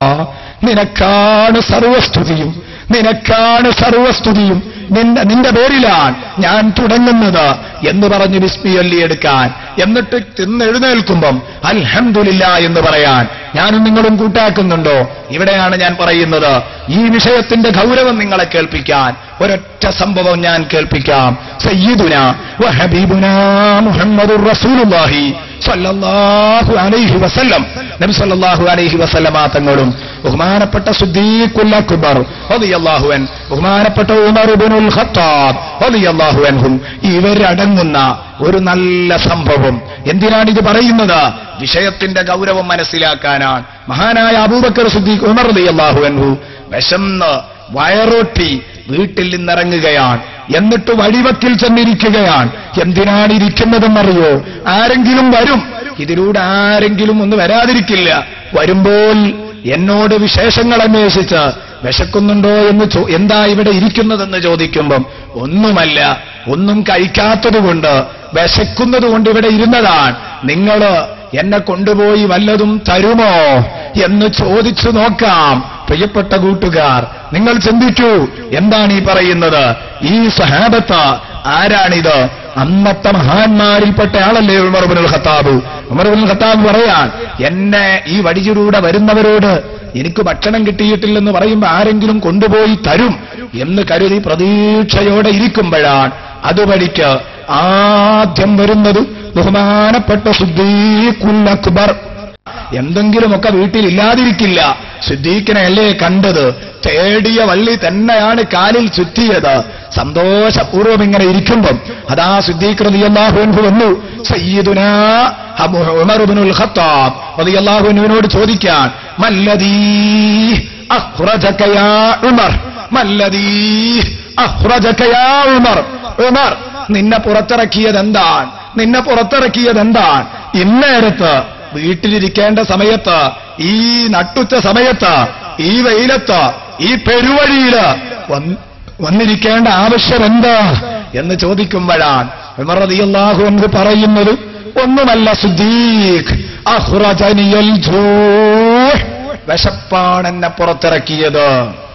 നിനക്കാണ് സർവസ്തുതിയും നിനക്കാണ് സർവസ്തുതിയും നിന്റെ നിന്റെ പേരിലാണ് ഞാൻ തുടങ്ങുന്നത് എന്ന് പറഞ്ഞ് വിസ്മിയൊല്ലി എടുക്കാൻ എന്നിട്ട് തിന്നെഴുന്നേൽക്കുമ്പം അൽഹംദുലില്ല എന്ന് പറയാൻ ഞാനും നിങ്ങളും കൂട്ടാക്കുന്നുണ്ടോ ഇവിടെയാണ് ഞാൻ പറയുന്നത് ഈ വിഷയത്തിന്റെ ഗൗരവം നിങ്ങളെ കേൾപ്പിക്കാൻ ഒരൊറ്റ സംഭവം ഞാൻ കേൾപ്പിക്കാം സയ്യിദുന വഹബീബുന മുഹമ്മദുർ റസൂലുള്ളാഹി സല്ലല്ലാഹു അലൈഹി വസല്ലം നബി സല്ലല്ലാഹു അലൈഹി വസല്ലമ തങ്ങളും ബഹുമാനപ്പെട്ട സുദ്ദീഖുൽ അക്ബർ റളിയല്ലാഹു അൻ ബഹുമാനപ്പെട്ട ഉമർ ഇബ്നുൽ ഖത്താബ് റളിയല്ലാഹു അൻഹും ഇവരടങ്ങുന്ന ഒരു നല്ല സംഭവം എന്തിനാണ് ഇത് പറയുന്നത് വിഷയത്തിന്റെ ഗൗരവം മനസ്സിലാക്കാനാണ് മഹാനായ അബൂബക്കർ സുദ്ദീഖ് ഉമർ റളിയല്ലാഹു അൻഹു വിശന്ന് വയറൊട്ടി വീട്ടിൽ നിന്നിറങ്ങുകയാണ് എന്നിട്ട് വഴിവക്കിൽ ചെന്നിരിക്കുകയാണ് എന്തിനാണ് ഇരിക്കുന്നതെന്നറിയോ ആരെങ്കിലും വരും ഇതിലൂടെ ആരെങ്കിലും ഒന്ന് വരാതിരിക്കില്ല വരുമ്പോൾ എന്നോട് വിശേഷങ്ങൾ അന്വേഷിച്ച് വിശക്കുന്നുണ്ടോ എന്ന് ചോ- എന്താ ഇവിടെ ഇരിക്കുന്നതെന്ന് ചോദിക്കുമ്പം ഒന്നുമല്ല ഒന്നും കഴിക്കാത്തതുകൊണ്ട് വിശക്കുന്നത് കൊണ്ട് ഇവിടെ ഇരുന്നതാണ് നിങ്ങള് എന്നെ കൊണ്ടുപോയി വല്ലതും തരുമോ എന്ന് ചോദിച്ചു നോക്കാം പ്രിയപ്പെട്ട കൂട്ടുകാർ നിങ്ങൾ ചിന്തിക്കൂ എന്താണ് ഈ പറയുന്നത് ഈ സഹാബത്ത് ആരാണിത് അന്നത്തെ മഹാന്മാരിൽപ്പെട്ട ആളല്ലേ ഉമർബുൽ ഖത്താബ് ഉമർബുൽ ഖത്താബ് പറയാൻ എന്നെ ഈ വടിയിലൂടെ വരുന്നവരോട് എനിക്ക് ഭക്ഷണം കിട്ടിയിട്ടില്ലെന്ന് പറയുമ്പോൾ ആരെങ്കിലും കൊണ്ടുപോയി തരും എന്ന് കരുതി പ്രതീക്ഷയോടെ ഇരിക്കുമ്പോഴാണ് അതുവഴിക്ക് ആദ്യം വരുന്നത് ബഹുമാനപ്പെട്ട സുദ്ദീഖുൽ അക്ബർ എന്തെങ്കിലുമൊക്കെ വീട്ടിലില്ലാതിരിക്കില്ല സിദ്ദീഖിനെ അല്ലേ കണ്ടത് തേടിയ വള്ളി തന്നെയാണ് കാലിൽ ചുറ്റിയത് സന്തോഷപൂർവ്വം ഇങ്ങനെ ഇരിക്കുമ്പം അതാ സിദ്ദീഖ് റളിയല്ലാഹു അൻഹു വന്നു സയ്യിദുനാ അബൂ ഉമർ ഇബ്നുൽ ഖത്താബ് റളിയല്ലാഹു അൻഹുവിനോട് ചോദിക്കാൻ മല്ലദീ അഖ്റജക യാ ഉമർ മല്ലദീ അഖ്റജക യാ ഉമർ ഉമർ നിന്നെ പുറത്തിറക്കിയത് എന്താണ് നിന്നെ പുറത്തിറക്കിയത് എന്താണ് ഇന്നേരത്ത് വീട്ടിലിരിക്കേണ്ട സമയത്ത് ഈ നട്ടുച്ച സമയത്ത് ഈ വെയിലത്ത് ഈ പെരുവഴിയില് വന്ന് വന്നിരിക്കേണ്ട ആവശ്യം എന്താ എന്ന് ചോദിക്കുമ്പോഴാണ് ഉമർ റളിയല്ലാഹു അൻഹു പറയുന്നത് ഒന്നുമല്ല സുദ്ദീഖ് അഹ്റജനിയൽ ജൂഹ് വിശപ്പാണ് എന്നെ പുറത്തിറക്കിയത്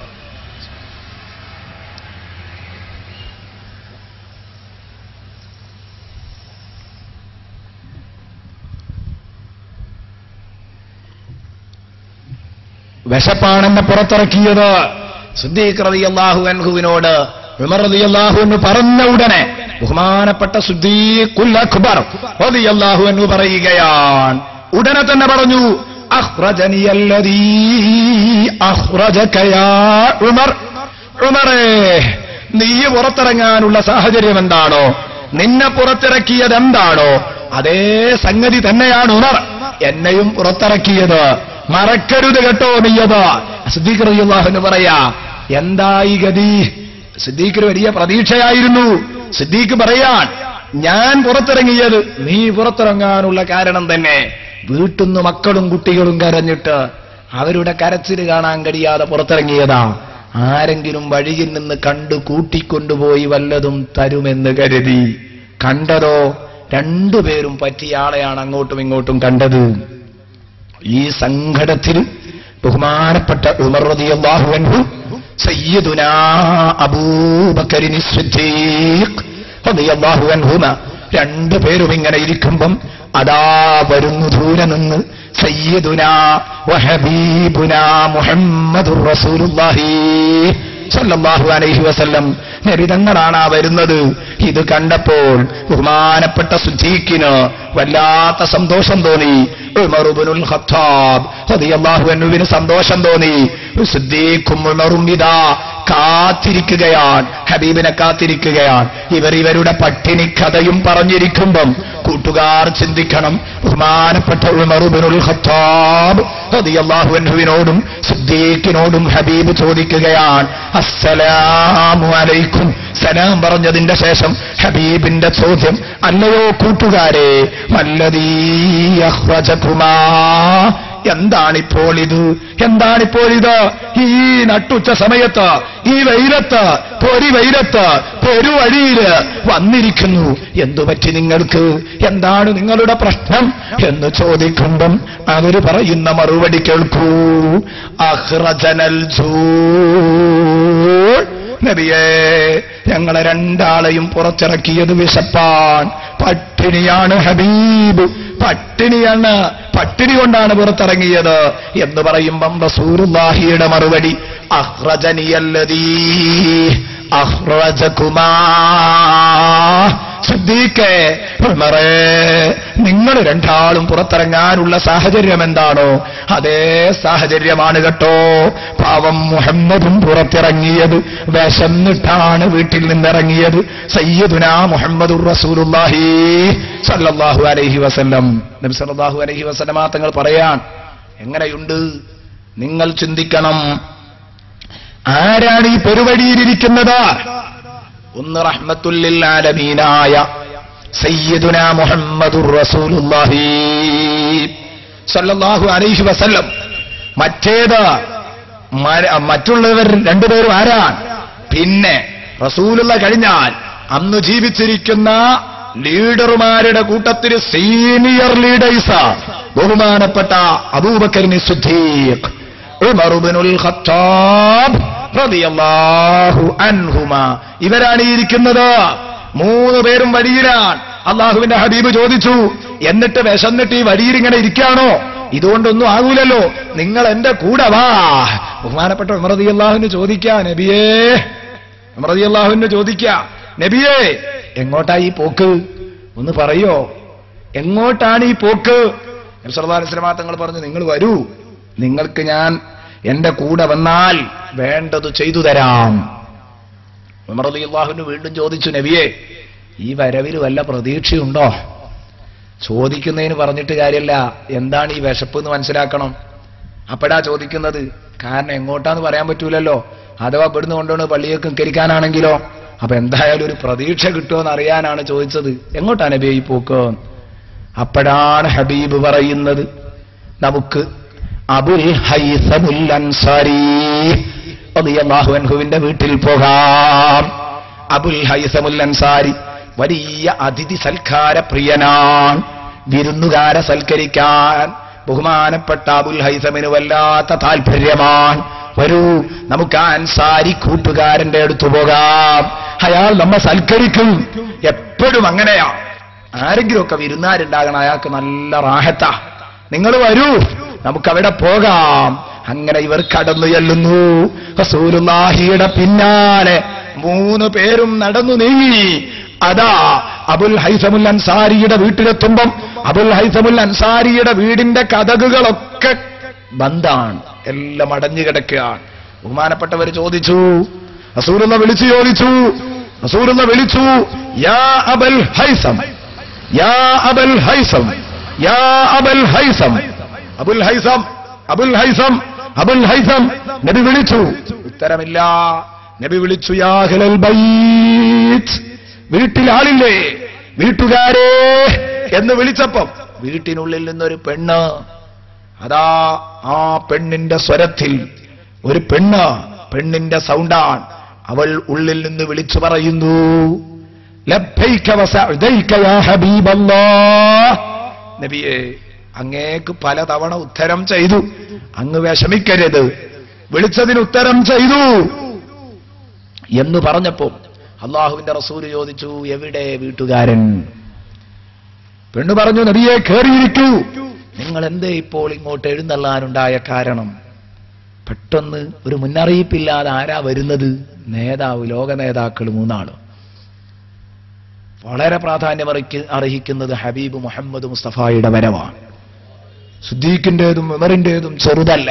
വിശപ്പാണെന്നെ പുറത്തിറക്കിയത് സുദ്ദീഖ് റളിയല്ലാഹു അൻഹുവിനോട് ഉമർ റളിയല്ലാഹു അൻഹു പറഞ്ഞ ഉടനെ ബഹുമാനപ്പെട്ട സുദ്ദീഖുൽ അക്ബർ റളിയല്ലാഹു അൻഹു പറയുകയാണ് ഉടനെ തന്നെ പറഞ്ഞു അഖ്റജനി അല്ലദീ അഖ്റജക യാ ഉമർ ഉമറേ നീ പുറത്തിറങ്ങാനുള്ള സാഹചര്യം എന്താണോ നിന്നെ പുറത്തിറക്കിയത് എന്താണോ അതേ സംഗതി തന്നെയാണ് ഉമർ എന്നെയും പുറത്തിറക്കിയത് മറക്കരുത് കേട്ടോ നീയത് സിദ്ദീഖ് റളിയല്ലാഹു പറയാ എന്തായി ഗതി സിദ്ദീഖിന് വലിയ പ്രതീക്ഷയായിരുന്നു സിദ്ദീഖ് പറയാൻ ഞാൻ പുറത്തിറങ്ങിയത് നീ പുറത്തിറങ്ങാനുള്ള കാരണം തന്നെ വീട്ടിന്ന് മക്കളും കുട്ടികളും കരഞ്ഞിട്ട് അവരുടെ കരച്ചിൽ കാണാൻ കഴിയാതെ പുറത്തിറങ്ങിയതാ ആരെങ്കിലും വഴിയിൽ നിന്ന് കണ്ടു കൂട്ടിക്കൊണ്ടുപോയി വല്ലതും തരുമെന്ന് കരുതി കണ്ടതോ രണ്ടുപേരും പറ്റിയ ആളെയാണ് അങ്ങോട്ടും ഇങ്ങോട്ടും കണ്ടത് ഈ സങ്കടത്തിൽ ബഹുമാനപ്പെട്ട ഉമർ റളിയല്ലാഹു അൻഹു സയ്യിദുനാ അബൂബക്കറിന് സിദ്ദീഖ് റളിയല്ലാഹു അൻഹുമ രണ്ടുപേരും ഇങ്ങനെ ഇരിക്കുമ്പം അതാ വരുന്നു ദൂരെ നിന്ന് സയ്യിദുനാ വഹബീബുനാ മുഹമ്മദുർ റസൂലുള്ളാഹി സല്ലല്ലാഹു അലൈഹി വസല്ലം നബി തങ്ങളാണ് ആ വരുന്നത് ഇത് കണ്ടപ്പോൾ ബഹുമാനപ്പെട്ട സുജീക്കിന് വല്ലാത്ത സന്തോഷം തോന്നി ഉമറുബ്നുൽ ഖത്താബ് റളിയല്ലാഹു അൻഹുവിന് സന്തോഷം തോന്നി സിദ്ദീഖും ഉമറും ഇതാ കാത്തിരിക്കുകയാണ് ഹബീബിനെ കാത്തിരിക്കുകയാണ് ഇവർ ഇവരുടെ പട്ടിണി കഥയും പറഞ്ഞിരിക്കുമ്പം കൂട്ടുകാർ ചിന്തിക്കണം ബഹുമാനപ്പെട്ട ഉമറുബിനുൽ ഖത്താബ് റളിയല്ലാഹു അൻഹുവിനോടും സിദ്ദീഖിനോടും ഹബീബ് ചോദിക്കുകയാണ് അസ്സലാമു അലൈക്കും സലാം പറഞ്ഞതിന്റെ ശേഷം ഹബീബിന്റെ ചോദ്യം അല്ലയോ കൂട്ടുകാരെ വല്ലതീ അഖ്റജകുമാ എന്താണിപ്പോൾ ഇത് എന്താണിപ്പോൾ ഇത് ഈ നട്ടുച്ച സമയത്ത് ഈ വെയിലത്ത് പൊരി വെയിലത്ത് പെരുവഴിയില് വന്നിരിക്കുന്നു എന്തു പറ്റി നിങ്ങൾക്ക് എന്താണ് നിങ്ങളുടെ പ്രശ്നം എന്ന് ചോദിക്കുമ്പം അവര് പറയുന്ന മറുപടി കേൾക്കൂ അഹ്റജനൽ ജൂ നബിയേ ഞങ്ങളെ രണ്ടാളെയും പുറത്തിറക്കിയത് വിശപ്പാൻ പട്ടിണിയാണ് ഹബീബ് പട്ടിണിയാണ് പട്ടിണി കൊണ്ടാണ് പുറത്തിറങ്ങിയത് എന്ന് പറയുമ്പം റസൂറുല്ലാഹിയുടെ മറുപടി അഹ്റജനിയല്ലതീ അഹ്റജകുമാ ശ്രദ്ധിക്കേ ഉമറേ നിങ്ങൾ രണ്ടാളും പുറത്തിറങ്ങാനുള്ള സാഹചര്യം എന്താണോ അതേ സാഹചര്യമാണ് കേട്ടോ പാവം മുഹമ്മദും പുറത്തിറങ്ങിയത് വിശന്നിട്ടാണ് വീട്ടിൽ നിന്നിറങ്ങിയത് സയ്യദുന മുഹമ്മദുർ റസൂലുള്ളാഹി സല്ലല്ലാഹു അലൈഹി വസല്ലം നബി സല്ലല്ലാഹു അലൈഹി വസല്ലമ തങ്ങൾ പറയാൻ എങ്ങനെയുണ്ട് നിങ്ങൾ ചിന്തിക്കണം ആരാണ് ഈ പെരുവഴിയിലിരിക്കുന്നത് ഒന്ന് റഹ്മത്തുല്ലിൽ ആലമീനായ സയ്യിദുന മുഹമ്മദുർ റസൂലുള്ളാഹി സല്ലല്ലാഹു അലൈഹി വസല്ലം മറ്റേത് മര- മറ്റുള്ളവർ രണ്ടുപേരും ആരാണ് പിന്നെ റസൂലുള്ള കഴിഞ്ഞാൽ അന്ന് ജീവിച്ചിരിക്കുന്ന ലീഡർമാരുടെ കൂട്ടത്തിൽ സീനിയർ ലീഡേഴ്സ് ബഹുമാനപ്പെട്ട അബൂബക്കറിന് സുദ്ദീഖ് ഉമർ ഇബ്നുൽ ഖത്താബ് റളിയല്ലാഹു അൻഹുമ ഇവരാണ് ഈ ഇരിക്കുന്നത് മൂന്ന് പേരും വഴിയിലാണ് അള്ളാഹുവിന്റെ ഹബീബ് ചോദിച്ചു എന്നിട്ട് വിശന്നിട്ട് ഈ വഴിയിൽ ഇങ്ങനെ ഇരിക്കുകയാണോ ഇതുകൊണ്ടൊന്നും ആകൂലല്ലോ നിങ്ങൾ എന്റെ കൂടെ വാ ബഹുമാനപ്പെട്ട ഉമറതി അള്ളാഹുവിന് ചോദിക്കാ നബിയേ ഉമറതി അള്ളാഹുവിന് ചോദിക്കാ നബിയേ എങ്ങോട്ടാ ഈ പോക്ക് ഒന്ന് പറയോ എങ്ങോട്ടാണ് ഈ പോക്ക് നബ്സല്ലാസ്ലമാ തങ്ങൾ പറഞ്ഞു നിങ്ങൾ വരൂ നിങ്ങൾക്ക് ഞാൻ എന്റെ കൂടെ വന്നാൽ വേണ്ടത് ചെയ്തു തരാം ഉമർ അലി അള്ളാഹുവിന് വീണ്ടും ചോദിച്ചു നബിയെ ഈ വരവിൽ വല്ല പ്രതീക്ഷയുണ്ടോ ചോദിക്കുന്നതിന് പറഞ്ഞിട്ട് കാര്യമല്ല എന്താണ് ഈ വിശപ്പ് എന്ന് മനസ്സിലാക്കണം അപ്പോഴാ ചോദിക്കുന്നത് കാരണം എങ്ങോട്ടാന്ന് പറയാൻ പറ്റൂലല്ലോ അഥവാ ഇവിടുന്ന് കൊണ്ടുവന്ന് പള്ളിയൊക്കെ കരിക്കാനാണെങ്കിലോ അപ്പൊ എന്തായാലും ഒരു പ്രതീക്ഷ കിട്ടുമെന്ന് അറിയാനാണ് ചോദിച്ചത് എങ്ങോട്ടാണ് നബിയെ ഈ പോക്ക് അപ്പോഴാണ് ഹബീബ് പറയുന്നത് നമുക്ക് അബുൽ ഹൈസമുൽ അൻസാരി റളിയല്ലാഹു അൻഹുവിന്റെ വീട്ടിൽ പോകാം അബുൽ ഹൈസമുൽ അൻസാരി വലിയ അതിഥി സൽക്കാര പ്രിയനാണ് വിരുന്നുകാരെ സൽക്കരിക്കാൻ ബഹുമാനപ്പെട്ട അബുൽ ഹൈസമിന് വല്ലാത്ത താല്പര്യമാണ് വരൂ നമുക്ക് ആ അൻസാരി കൂട്ടുകാരന്റെ അടുത്ത് പോകാം അയാൾ നമ്മെ സൽക്കരിക്കും എപ്പോഴും അങ്ങനെയാ ആരെങ്കിലുമൊക്കെ വിരുന്നാരുണ്ടാകണം അയാൾക്ക് നല്ല റാഹത്താ നിങ്ങൾ വരൂ നമുക്ക് അവിടെ പോകാം അങ്ങനെ ഇവർ കടന്നു ചെല്ലുന്നു റസൂലുള്ളാഹിയുടെ പിന്നാലെ മൂന്ന് പേരും നടന്നു നീങ്ങി അതാ അബുൽ ഹൈസമുൽ അൻസാരിയുടെ വീട്ടിലെത്തുമ്പം അബുൽ ഹൈസമുൽ അൻസാരിയുടെ വീടിന്റെ കഥകുകളൊക്കെ ബന്ധാണ് എല്ലാം അടഞ്ഞു കിടക്കുകയാണ് ബഹുമാനപ്പെട്ടവർ ചോദിച്ചു റസൂലുള്ള വിളിച്ചു ചോദിച്ചു റസൂലുള്ള വിളിച്ചു യാ അബൽ ഹൈസം യാ അബൽ ഹൈസം യാ അബൽ ഹൈസം അബുൽ ഹൈസം അബുൽ ഹൈസം അബുൽ ഹൈസം നബി വിളിച്ചു ഉത്തരമില്ല നബി വിളിച്ചു യാ അഹ്ലൽ ബൈത്ത് വീട്ടിൽ ആളില്ലേ വീട്ടുകാരെ എന്ന് വിളിച്ചപ്പം വീട്ടിനുള്ളിൽ നിന്നൊരു പെണ്ണ് അതാ ആ പെണ്ണിന്റെ സ്വരത്തിൽ ഒരു പെണ്ണ് പെണ്ണിന്റെ സൗണ്ടാണ് അവൾ ഉള്ളിൽ നിന്ന് വിളിച്ചു പറയുന്നു ലബ്ബൈക വസഅദൈക യാ ഹബീബല്ലാഹ് നബിയെ അങ്ങേക്ക് പലതവണ ഉത്തരം ചെയ്തു അങ്ങ് വിഷമിക്കരുത് വിളിച്ചതിന് ഉത്തരം ചെയ്തു എന്ന് പറഞ്ഞപ്പോ അള്ളാഹുവിന്റെ റസൂല് ചോദിച്ചു എവിടെ വീട്ടുകാരൻ പെണ്ണു പറഞ്ഞു നബിയെ കയറിയിരിക്കൂ നിങ്ങൾ എന്തേ ഇപ്പോൾ ഇങ്ങോട്ട് എഴുന്നള്ളാനുണ്ടായ കാരണം പെട്ടെന്ന് ഒരു മുന്നറിയിപ്പില്ലാതെ ആരാ വരുന്നത് നേതാവ് ലോക നേതാക്കൾ മൂന്നാളും വളരെ പ്രാധാന്യം അർഹിക്ക- അർഹിക്കുന്നത് ഹബീബ് മുഹമ്മദ് മുസ്തഫായുടെ വരവാണ് സുദ്ദീഖിന്റേതും ഉമറിന്റേതും ചെറുതല്ല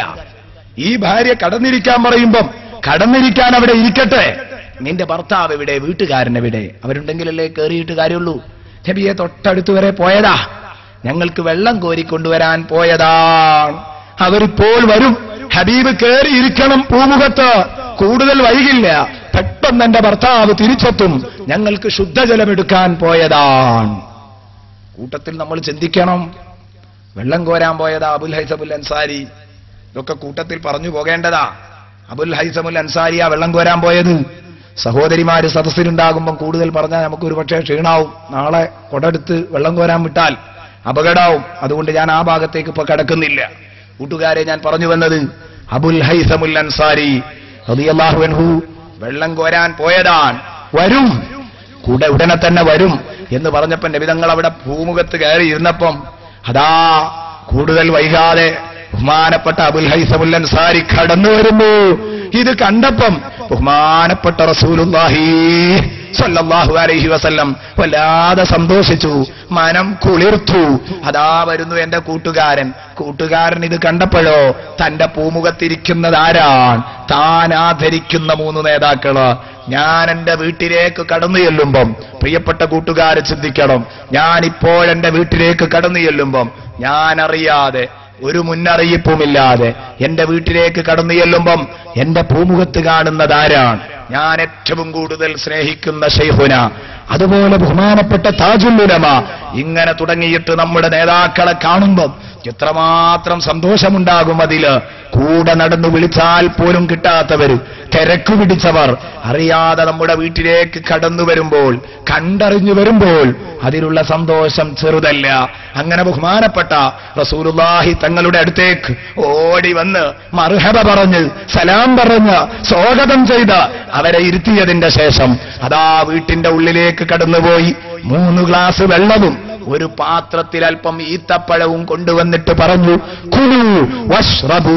ഈ ഭാര്യ കടന്നിരിക്കാൻ പറയുമ്പം കടന്നിരിക്കാൻ അവിടെ ഇരിക്കട്ടെ നിന്റെ ഭർത്താവ് എവിടെ വീട്ടുകാരൻ എവിടെ അവരുണ്ടെങ്കിലല്ലേ കയറിയിട്ട് കാര്യമുള്ളൂ നബിയെ തൊട്ടടുത്ത് വരെ പോയതാ ഞങ്ങൾക്ക് വെള്ളം കോരിക്കൊണ്ടുവരാൻ പോയതാണ് അവരിപ്പോൾ വരും ഹബീബ് കയറി ഇരിക്കണം പൂമുഖത്ത് കൂടുതൽ വൈകില്ല പെട്ടെന്ന് എന്റെ ഭർത്താവ് തിരിച്ചെത്തും ഞങ്ങൾക്ക് ശുദ്ധജലമെടുക്കാൻ പോയതാണ് കൂട്ടത്തിൽ നമ്മൾ ചിന്തിക്കണം വെള്ളം കോരാൻ പോയതാ അബുൽ ഹൈസബുൽ അൻസാരി ഇതൊക്കെ കൂട്ടത്തിൽ പറഞ്ഞു പോകേണ്ടതാ അബുൽ ഹൈസമുൽ അൻസാരി ആ വെള്ളം കോരാൻ പോയത് സഹോദരിമാര് സദസ്സിലുണ്ടാകുമ്പം കൂടുതൽ പറഞ്ഞാൽ നമുക്ക് ഒരു പക്ഷേ ക്ഷീണാവും നാളെ കൊടടുത്ത് വെള്ളം കോരാൻ വിട്ടാൽ അപകടാവും അതുകൊണ്ട് ഞാൻ ആ ഭാഗത്തേക്ക് ഇപ്പൊ കിടക്കുന്നില്ല കൂട്ടുകാരെ ഞാൻ പറഞ്ഞു വന്നത് അബുൽ ഹൈസമുൽ അൻസാരി റളിയല്ലാഹു അൻഹു വെള്ളം കോരാൻ പോയതാണ് വരും കൂടെ ഉടനെ തന്നെ വരും എന്ന് പറഞ്ഞപ്പോ നബിതങ്ങൾ അവിടെ ഭൂമുഖത്ത് കയറി ഇരുന്നപ്പം അതാ കൂടുതൽ വൈകാതെ ബഹുമാനപ്പെട്ട അബുൽ ഹൈസമുൽ അൻസാരി കടന്നു വരുന്നു ഇത് കണ്ടപ്പം ബഹുമാനപ്പെട്ട റസൂലുള്ളാഹി സല്ലല്ലാഹു അലൈഹി വസല്ലം വല്ലാതെ സന്തോഷിച്ചു മനം കുളിർത്തു അതാ വരുന്നു എന്റെ കൂട്ടുകാരൻ കൂട്ടുകാരൻ ഇത് കണ്ടപ്പോഴോ തന്റെ പൂമുഖത്തിരിക്കുന്നത് ആരാണ് താൻ ആദരിക്കുന്ന മൂന്ന് നേതാക്കള് ഞാൻ എന്റെ വീട്ടിലേക്ക് കടന്നു ചെല്ലുമ്പം പ്രിയപ്പെട്ട കൂട്ടുകാരെ ചിന്തിക്കണം ഞാൻ ഇപ്പോൾ എന്റെ വീട്ടിലേക്ക് കടന്നു ചെല്ലുമ്പം ഞാൻ അറിയാതെ ഒരു മുന്നറിയിപ്പുമില്ലാതെ എന്റെ വീട്ടിലേക്ക് കടന്നു ചെല്ലുമ്പം എന്റെ പൂമുഖത്ത് കാണുന്നത് ആരാണ് ഞാൻ ഏറ്റവും കൂടുതൽ സ്നേഹിക്കുന്ന ഷെയ്ഹുന അതുപോലെ ബഹുമാനപ്പെട്ട താജുല്ലുലമ ഇങ്ങനെ തുടങ്ങിയിട്ട് നമ്മുടെ നേതാക്കളെ കാണുമ്പം എത്രമാത്രം സന്തോഷമുണ്ടാകും അതില് കൂടെ നടന്നു വിളിച്ചാൽ പോലും കിട്ടാത്തവര് തിരക്ക് പിടിച്ചവർ അറിയാതെ നമ്മുടെ വീട്ടിലേക്ക് കടന്നു വരുമ്പോൾ കണ്ടറിഞ്ഞു വരുമ്പോൾ അതിലുള്ള സന്തോഷം ചെറുതല്ല അങ്ങനെ ബഹുമാനപ്പെട്ട റസൂലുള്ളാഹി തങ്ങളുടെ അടുത്തേക്ക് ഓടി വന്ന് മർഹബ പറഞ്ഞ് സലാം പറഞ്ഞ് സ്വാഗതം ചെയ്ത് അവരെ ഇരുത്തിയതിന്റെ ശേഷം അതാ വീട്ടിന്റെ ഉള്ളിലേക്ക് കടന്നുപോയി മൂന്ന് ഗ്ലാസ് വെള്ളവും ഒരു പാത്രത്തിൽ അല്പം ഈത്തപ്പഴവും കൊണ്ടുവന്നിട്ട് പറഞ്ഞു കുലു വശ്രബൂ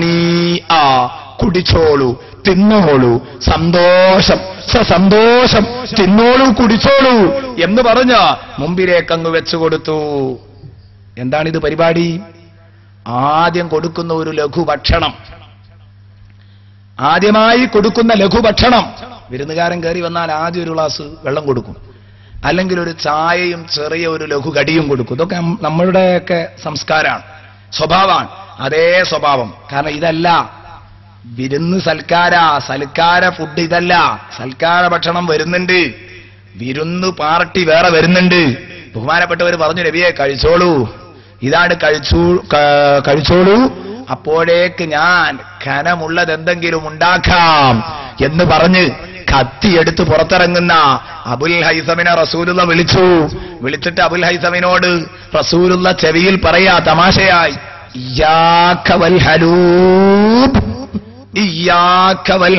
ഹനീആ കുടിച്ചോളൂ തിന്നോളൂ സന്തോഷം സന്തോഷം തിന്നോളൂ കുടിച്ചോളൂ എന്ന് പറഞ്ഞ് മുമ്പിലേക്ക് അങ്ങ് വെച്ചു കൊടുത്തു എന്താണിത് പരിപാടി ആദ്യം കൊടുക്കുന്ന ഒരു ലഘുഭക്ഷണം ആദ്യമായി കൊടുക്കുന്ന ലഘുഭക്ഷണം വിരുന്നുകാരൻ കയറി വന്നാൽ ആദ്യം ഒരു ഗ്ലാസ് വെള്ളം കൊടുക്കും അല്ലെങ്കിൽ ഒരു ചായയും ചെറിയ ഒരു ലഘു കടിയും കൊടുക്കും ഇതൊക്കെ നം- നമ്മളുടെയൊക്കെ സംസ്കാരമാണ് സ്വഭാവമാണ് അതേ സ്വഭാവം കാരണം ഇതല്ല വിരുന്ന് സൽക്കാര സൽക്കാര ഫുഡ് ഇതല്ല സൽക്കാര ഭക്ഷണം വരുന്നുണ്ട് വിരുന്ന് പാർട്ടി വേറെ വരുന്നുണ്ട് ബഹുമാനപ്പെട്ടവർ പറഞ്ഞു രവിയെ കഴിച്ചോളൂ ഇതാണ് കഴിച്ചു ക- കഴിച്ചോളൂ അപ്പോഴേക്ക് ഞാൻ ഖനമുള്ളത് എന്തെങ്കിലും ഉണ്ടാക്കാം എന്ന് പറഞ്ഞ് കത്തിയെടുത്ത് പുറത്തിറങ്ങുന്ന അബുൽ ഹൈസമിനെ റസൂലുള്ള വിളിച്ചു വിളിച്ചിട്ട് അബുൽ ഹൈസമിനോട് റസൂലുള്ള ചെവിയിൽ പറയാ തമാശയായി ഇയ്യാക്ക വൽ ഹലൂബ് ഇയ്യാക്ക വൽ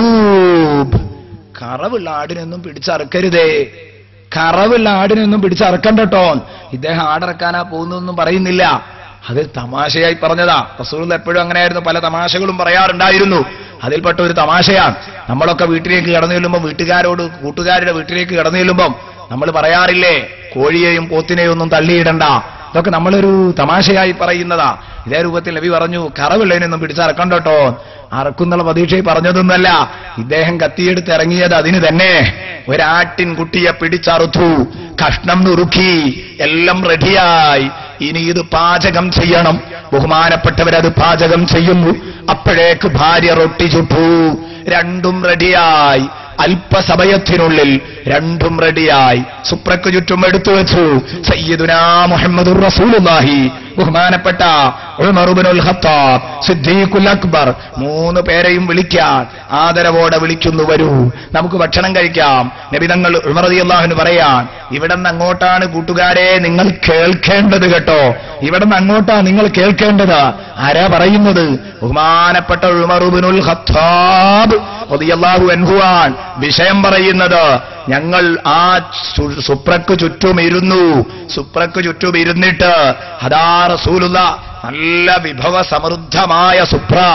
ഹലൂബ് കറവുള്ള ആടിനൊന്നും പിടിച്ചറക്കരുതേ കറവുള്ള ആടിനൊന്നും പിടിച്ചറക്കണ്ടട്ടോ ഇദ്ദേഹം ആടിറക്കാനാ പോകുന്നൊന്നും പറയുന്നില്ല അത് തമാശയായി പറഞ്ഞതാ റസൂൽ എപ്പോഴും അങ്ങനെയായിരുന്നു പല തമാശകളും പറയാറുണ്ടായിരുന്നു അതിൽപ്പെട്ട ഒരു തമാശയാണ് നമ്മളൊക്കെ വീട്ടിലേക്ക് കടന്നു ചെല്ലുമ്പോൾ വീട്ടുകാരോട് കൂട്ടുകാരുടെ വീട്ടിലേക്ക് കടന്നു ചെല്ലുമ്പം നമ്മൾ പറയാറില്ലേ കോഴിയെയും പോത്തിനെയും ഒന്നും തള്ളിയിടണ്ട ഇതൊക്കെ നമ്മളൊരു തമാശയായി പറയുന്നതാ ഇതേ രൂപത്തിൽ നബി പറഞ്ഞു കറവുള്ളതിനൊന്നും പിടിച്ചറക്കണ്ടോട്ടോ അറക്കുന്നുള്ള പ്രതീക്ഷയിൽ പറഞ്ഞതൊന്നുമല്ല ഇദ്ദേഹം കത്തിയെടുത്ത് ഇറങ്ങിയത് അതിന് തന്നെ ഒരാട്ടിൻ കുട്ടിയെ പിടിച്ചറുത്തു കഷ്ണം നുറുക്കി എല്ലാം റെഡിയായി ഇനി ഇത് പാചകം ചെയ്യണം ബഹുമാനപ്പെട്ടവരത് പാചകം ചെയ്യുന്നു അപ്പോഴേക്ക് ഭാര്യ റൊട്ടി ചുട്ടു രണ്ടും റെഡിയായി അല്പസമയത്തിനുള്ളിൽ രണ്ടും റെഡിയായി സുപ്രക്ക് ചുറ്റും എടുത്തു വെച്ചു സയ്യിദുനാ മുഹമ്മദുർ റസൂലുള്ളാഹി ബഹുമാനപ്പെട്ട ഉമറുബ്നുൽ ഖത്താബ് സിദ്ദീഖുൽ അക്ബർ മൂന്ന് പേരെയും വിളിക്കാൻ ആദരവോടെ വിളിക്കുന്നു വരൂ നമുക്ക് ഭക്ഷണം കഴിക്കാം നബിതങ്ങൾ ഉമർ റളിയല്ലാഹുവിന് പറയാൻ ഇവിടെ നിന്ന് അങ്ങോട്ടാണ് കൂട്ടുകാരെ നിങ്ങൾ കേൾക്കേണ്ടത് കേട്ടോ ഇവിടെ നിന്ന് അങ്ങോട്ടാ നിങ്ങൾ കേൾക്കേണ്ടത് ആരാ പറയുന്നത് ബഹുമാനപ്പെട്ട ഉമറുബ്നുൽ ഖത്താബ് റളിയല്ലാഹു അൻഹുവാൻ വിഷയം പറയുന്നത് ഞങ്ങൾ ആ സു- സുപ്രക്ക് ചുറ്റും ഇരുന്നു സുപ്രക്ക് ചുറ്റും ഇരുന്നിട്ട് അതാ റസൂലുള്ള നല്ല വിഭവ സമൃദ്ധമായ സുപ്ര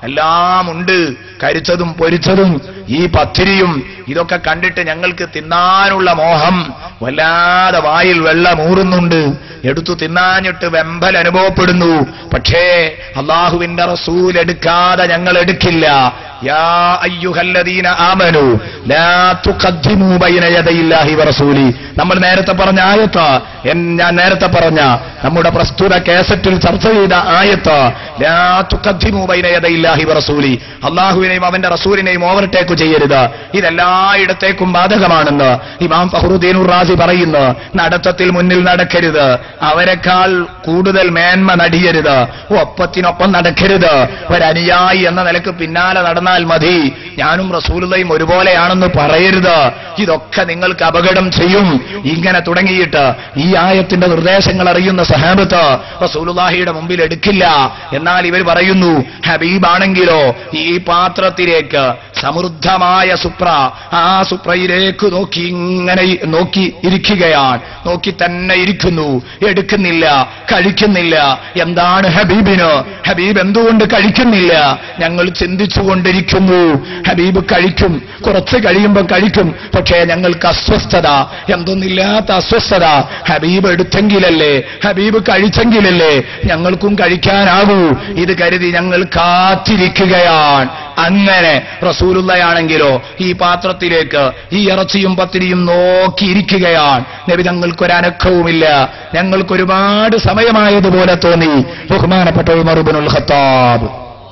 എല്ലാം ഉണ്ട് കരിച്ചതും പൊരിച്ചതും ഈ പത്തിരിയും ഇതൊക്കെ കണ്ടിട്ട് ഞങ്ങൾക്ക് തിന്നാനുള്ള മോഹം വല്ലാതെ വായിൽ വെള്ളമൂറുന്നുണ്ട് എടുത്തു തിന്നാഞ്ഞിട്ട് വെമ്പൽ അനുഭവപ്പെടുന്നു പക്ഷേ അള്ളാഹുവിന്റെ റസൂൽ എടുക്കാതെ ഞങ്ങൾ എടുക്കില്ല യാ അയ്യുഹല്ലദീന ആമനു ലാ തുഖദ്ദിമൂ ബൈന യദയില്ലാഹി വറസൂലി നമ്മൾ നേരത്തെ പറഞ്ഞ ആയത്ത് എൻ- ഞാൻ നേരത്തെ പറഞ്ഞ നമ്മുടെ പ്രസ്തുത കേസറ്റിൽ ചർച്ച ചെയ്ത ആയത്ത് ലാ തുഖദ്ദിമൂ ബൈന യദയില്ലാഹി വറസൂലി അള്ളാഹുവിനെയും അവന്റെ റസൂലിനെയും ഓവർടേക്ക് ചെയ്യരുത് ഇതെല്ലായിടത്തേക്കും ബാധകമാണെന്ന് ഇമാം ഫഹ്റുദ്ദീൻ റാസി പറയുന്നു നടത്തത്തിൽ മുന്നിൽ നടക്കരുത് അവരെക്കാൾ കൂടുതൽ മേന്മ നടിയരുത് ഒപ്പത്തിനൊപ്പം നടക്കരുത് ഒരനുയായി എന്ന നിലക്ക് പിന്നാലെ നടന്നാൽ മതി ഞാനും റസൂലുള്ളയും ഒരുപോലെയാണെന്ന് പറയരുത് ഇതൊക്കെ നിങ്ങൾക്ക് അപകടം ചെയ്യും ഇങ്ങനെ തുടങ്ങിയിട്ട് ഈ ആയത്തിന്റെ നിർദ്ദേശങ്ങൾ അറിയുന്ന സഹാബത്ത് റസൂലുള്ളാഹിയുടെ മുമ്പിൽ എടുക്കില്ല എന്നാൽ ഇവർ പറയുന്നു ഹബീബാണെങ്കിലോ ഈ പാത്രത്തിലേക്ക് സമൃദ്ധമായ സുപ്ര ആ സുപ്രയിലേക്ക് നോക്കി ഇങ്ങനെ നോക്കി ഇരിക്കുകയാണ് നോക്കി തന്നെ ഇരിക്കുന്നു എടുക്കുന്നില്ല കഴിക്കുന്നില്ല എന്താണ് ഹബീബിന് ഹബീബ് എന്തുകൊണ്ട് കഴിക്കുന്നില്ല ഞങ്ങൾ ചിന്തിച്ചുകൊണ്ടിരിക്കുന്നു ഹബീബ് കഴിക്കും കുറച്ച് കഴിയുമ്പോൾ കഴിക്കും പക്ഷേ ഞങ്ങൾക്ക് അസ്വസ്ഥത എന്തൊന്നില്ലാത്ത അസ്വസ്ഥത ഹബീബ് എടുത്തെങ്കിലല്ലേ ഹബീബ് കഴിച്ചെങ്കിലല്ലേ ഞങ്ങൾക്കും കഴിക്കാനാകൂ ഇത് കരുതി ഞങ്ങൾ കാത്തിരിക്കുകയാണ് അങ്ങനെ റസൂലുള്ളയാണെങ്കിലോ ഈ പാത്രത്തിലേക്ക് ഈ ഇറച്ചിയും പത്തിരിയും നോക്കിയിരിക്കുകയാണ് നബി ഞങ്ങൾക്കൊരനക്കവുമില്ല ഞങ്ങൾക്ക് ഒരുപാട് സമയമായതുപോലെ തോന്നി ബഹുമാനപ്പെട്ട ഉമറുബിനുൽ ഖത്താബ്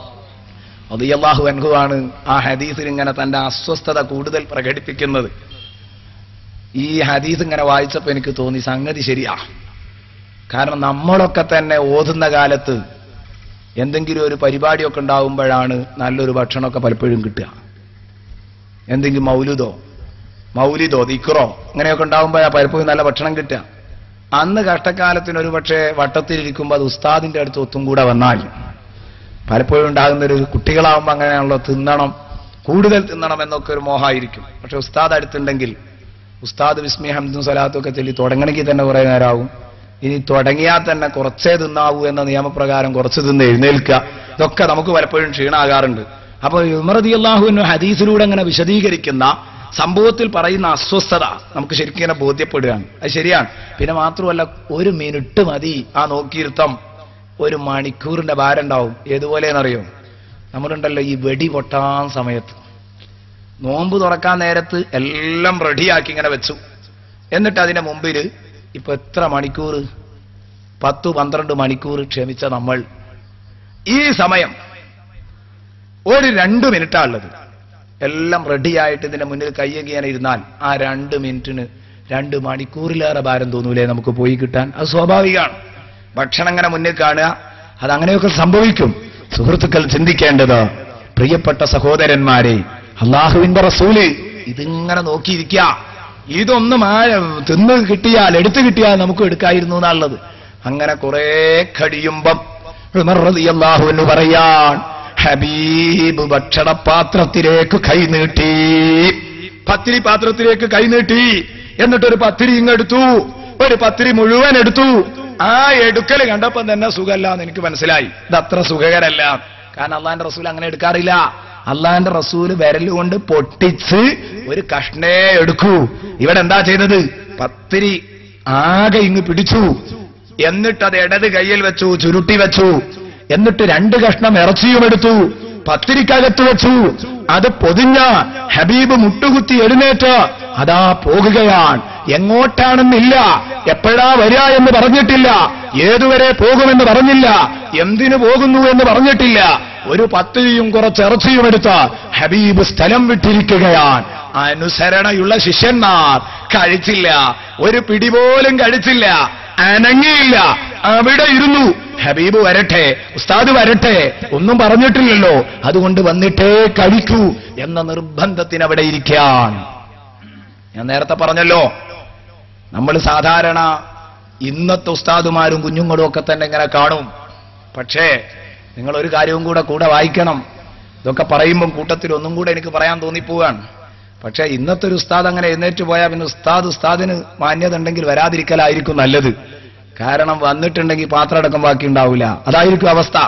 അള്ളാഹു അൻഹുവാണ് ആ ഹദീസിൽ ഇങ്ങനെ തന്റെ അസ്വസ്ഥത കൂടുതൽ പ്രകടിപ്പിക്കുന്നത് ഈ ഹദീസ് ഇങ്ങനെ വായിച്ചപ്പോ എനിക്ക് തോന്നി സംഗതി ശരിയാ കാരണം നമ്മളൊക്കെ തന്നെ ഓതുന്ന കാലത്ത് എന്തെങ്കിലും ഒരു പരിപാടിയൊക്കെ ഉണ്ടാവുമ്പോഴാണ് നല്ലൊരു ഭക്ഷണമൊക്കെ പലപ്പോഴും കിട്ടുക എന്തെങ്കിലും മൗലുദോ മൗലിദോ ദിക്റോ ഇങ്ങനെയൊക്കെ ഉണ്ടാവുമ്പോഴാണ് പലപ്പോഴും നല്ല ഭക്ഷണം കിട്ടുക അന്ന് കഷ്ടക്കാലത്തിന് ഒരു പക്ഷേ വട്ടത്തിലിരിക്കുമ്പോൾ അത് ഉസ്താദിന്റെ അടുത്ത് ഒത്തും കൂടെ വന്നാൽ പലപ്പോഴും ഉണ്ടാകുന്ന ഒരു കുട്ടികളാവുമ്പോൾ അങ്ങനെയാണല്ലോ തിന്നണം കൂടുതൽ തിന്നണം എന്നൊക്കെ ഒരു മോഹമായിരിക്കും പക്ഷെ ഉസ്താദ് അടുത്തുണ്ടെങ്കിൽ ഉസ്താദ് വിസ്മി ഹംദും സലാത്തും ഒക്കെ ചൊല്ലി തുടങ്ങണമെങ്കിൽ തന്നെ കുറെ നേരമാവും ഇനി തുടങ്ങിയാൽ തന്നെ കുറച്ചേ തിന്നാവൂ എന്ന നിയമപ്രകാരം കുറച്ച് തിന്ന് എഴുന്നേൽക്കുക ഇതൊക്കെ നമുക്ക് പലപ്പോഴും ക്ഷീണാകാറുണ്ട് അപ്പോൾ ഉമറതി അള്ളാഹുവിന് ഹദീസിലൂടെ അങ്ങനെ വിശദീകരിക്കുന്ന സംഭവത്തിൽ പറയുന്ന അസ്വസ്ഥത നമുക്ക് ശരിക്കും ഇങ്ങനെ ബോധ്യപ്പെടുകയാണ് അത് ശരിയാണ് പിന്നെ മാത്രമല്ല ഒരു മിനിറ്റ് മതി ആ നോക്കിയിരുത്തം ഒരു മണിക്കൂറിന്റെ ഭാരം ഉണ്ടാവും ഏതുപോലെയെന്നറിയോ നമ്മളുണ്ടല്ലോ ഈ വെടി പൊട്ടാൻ സമയത്ത് നോമ്പ് തുറക്കാൻ നേരത്ത് എല്ലാം റെഡിയാക്കി ഇങ്ങനെ വെച്ചു എന്നിട്ട് അതിന്റെ മുമ്പിൽ ഇപ്പൊ എത്ര മണിക്കൂർ പത്തു പന്ത്രണ്ട് മണിക്കൂർ ക്ഷമിച്ച നമ്മൾ ഈ സമയം ഒരു രണ്ട് മിനിറ്റാ ഉള്ളത് എല്ലാം റെഡിയായിട്ട് ഇതിന്റെ മുന്നിൽ കയ്യകിയാൻ ഇരുന്നാൽ ആ രണ്ട് മിനിറ്റിന് രണ്ട് മണിക്കൂറിലേറെ ഭാരം തോന്നൂലേ നമുക്ക് പോയി കിട്ടാൻ അത് സ്വാഭാവികമാണ് ഭക്ഷണം ഇങ്ങനെ മുന്നിൽ കാണുക അത് അങ്ങനെയൊക്കെ സംഭവിക്കും സുഹൃത്തുക്കൾ ചിന്തിക്കേണ്ടത് പ്രിയപ്പെട്ട സഹോദരന്മാരെ അള്ളാഹുവിന്റെ റസൂല് ഇതിങ്ങനെ നോക്കിയിരിക്കുക ഇതൊന്നും ആ തിന്ന് കിട്ടിയാൽ എടുത്തു കിട്ടിയാൽ നമുക്ക് എടുക്കായിരുന്നു എന്നുള്ളത് അങ്ങനെ കുറെ കഴിയുമ്പം അള്ളാഹു എന്ന് പറയാൻ ഹബീബ് ഭക്ഷണപാത്രത്തിലേക്ക് കൈ നീട്ടി പത്തിരി പാത്രത്തിലേക്ക് കൈ നീട്ടി എന്നിട്ടൊരു പത്തിരി ഇങ്ങെടുത്തു ഒരു പത്തിരി മുഴുവൻ എടുത്തു ആ എടുക്കൽ കണ്ടപ്പം തന്നെ സുഖമല്ല എന്ന് എനിക്ക് മനസ്സിലായി ഇത് അത്ര സുഖകരല്ല കാരണം അള്ളാന്റെ റസൂൽ അങ്ങനെ എടുക്കാറില്ല അള്ളാന്റെ റസൂല് വിരലുകൊണ്ട് പൊട്ടിച്ച് ഒരു കഷ്ണേ എടുക്കൂ ഇവിടെ എന്താ ചെയ്തത് പത്തിരി ആകെ ഇങ്ങ് പിടിച്ചു എന്നിട്ട് അത് ഇടത് കയ്യിൽ വെച്ചു ചുരുട്ടി വെച്ചു എന്നിട്ട് രണ്ട് കഷ്ണം ഇറച്ചിയും എടുത്തു പത്തിരിക്കകത്ത് വെച്ചു അത് പൊതിഞ്ഞ ഹബീബ് മുട്ടുകുത്തി എഴുന്നേറ്റ് അതാ പോകുകയാണ് എങ്ങോട്ടാണെന്നില്ല എപ്പോഴാ വരിക എന്ന് പറഞ്ഞിട്ടില്ല ഏതുവരെ പോകുമെന്ന് പറഞ്ഞില്ല എന്തിനു പോകുന്നു എന്ന് പറഞ്ഞിട്ടില്ല ഒരു പത്തിരിയും കുറച്ച് ഇറച്ചിയും എടുത്ത് ഹബീബ് സ്ഥലം വിട്ടിരിക്കുകയാണ് അനുസരണയുള്ള ശിഷ്യന്മാർ കഴിച്ചില്ല ഒരു പിടി പോലും കഴിച്ചില്ല അനങ്ങിയില്ല അവിടെ ഇരുന്നു ഹബീബ് വരട്ടെ ഉസ്താദ് വരട്ടെ ഒന്നും പറഞ്ഞിട്ടില്ലല്ലോ അതുകൊണ്ട് വന്നിട്ടേ കഴിക്കൂ എന്ന നിർബന്ധത്തിന് അവിടെ ഇരിക്കാൻ ഞാൻ നേരത്തെ പറഞ്ഞല്ലോ നമ്മൾ സാധാരണ ഇന്നത്തെ ഉസ്താദുമാരും കുഞ്ഞുങ്ങളും ഒക്കെ തന്നെ ഇങ്ങനെ കാണും പക്ഷേ നിങ്ങൾ ഒരു കാര്യവും കൂടെ കൂടെ വായിക്കണം ഇതൊക്കെ പറയുമ്പം കൂട്ടത്തിൽ ഒന്നും കൂടെ എനിക്ക് പറയാൻ തോന്നിപ്പോവാണ് പക്ഷേ ഇന്നത്തെ ഒരു ഉസ്താദ് അങ്ങനെ എഴുന്നേറ്റ് പോയാൽ പിന്നെ ഉസ്താദ് ഉസ്താദിന് മാന്യത ഉണ്ടെങ്കിൽ വരാതിരിക്കലായിരിക്കും നല്ലത് കാരണം വന്നിട്ടുണ്ടെങ്കിൽ പാത്രം അടക്കം ബാക്കി ഉണ്ടാവില്ല അതായിരിക്കും അവസ്ഥ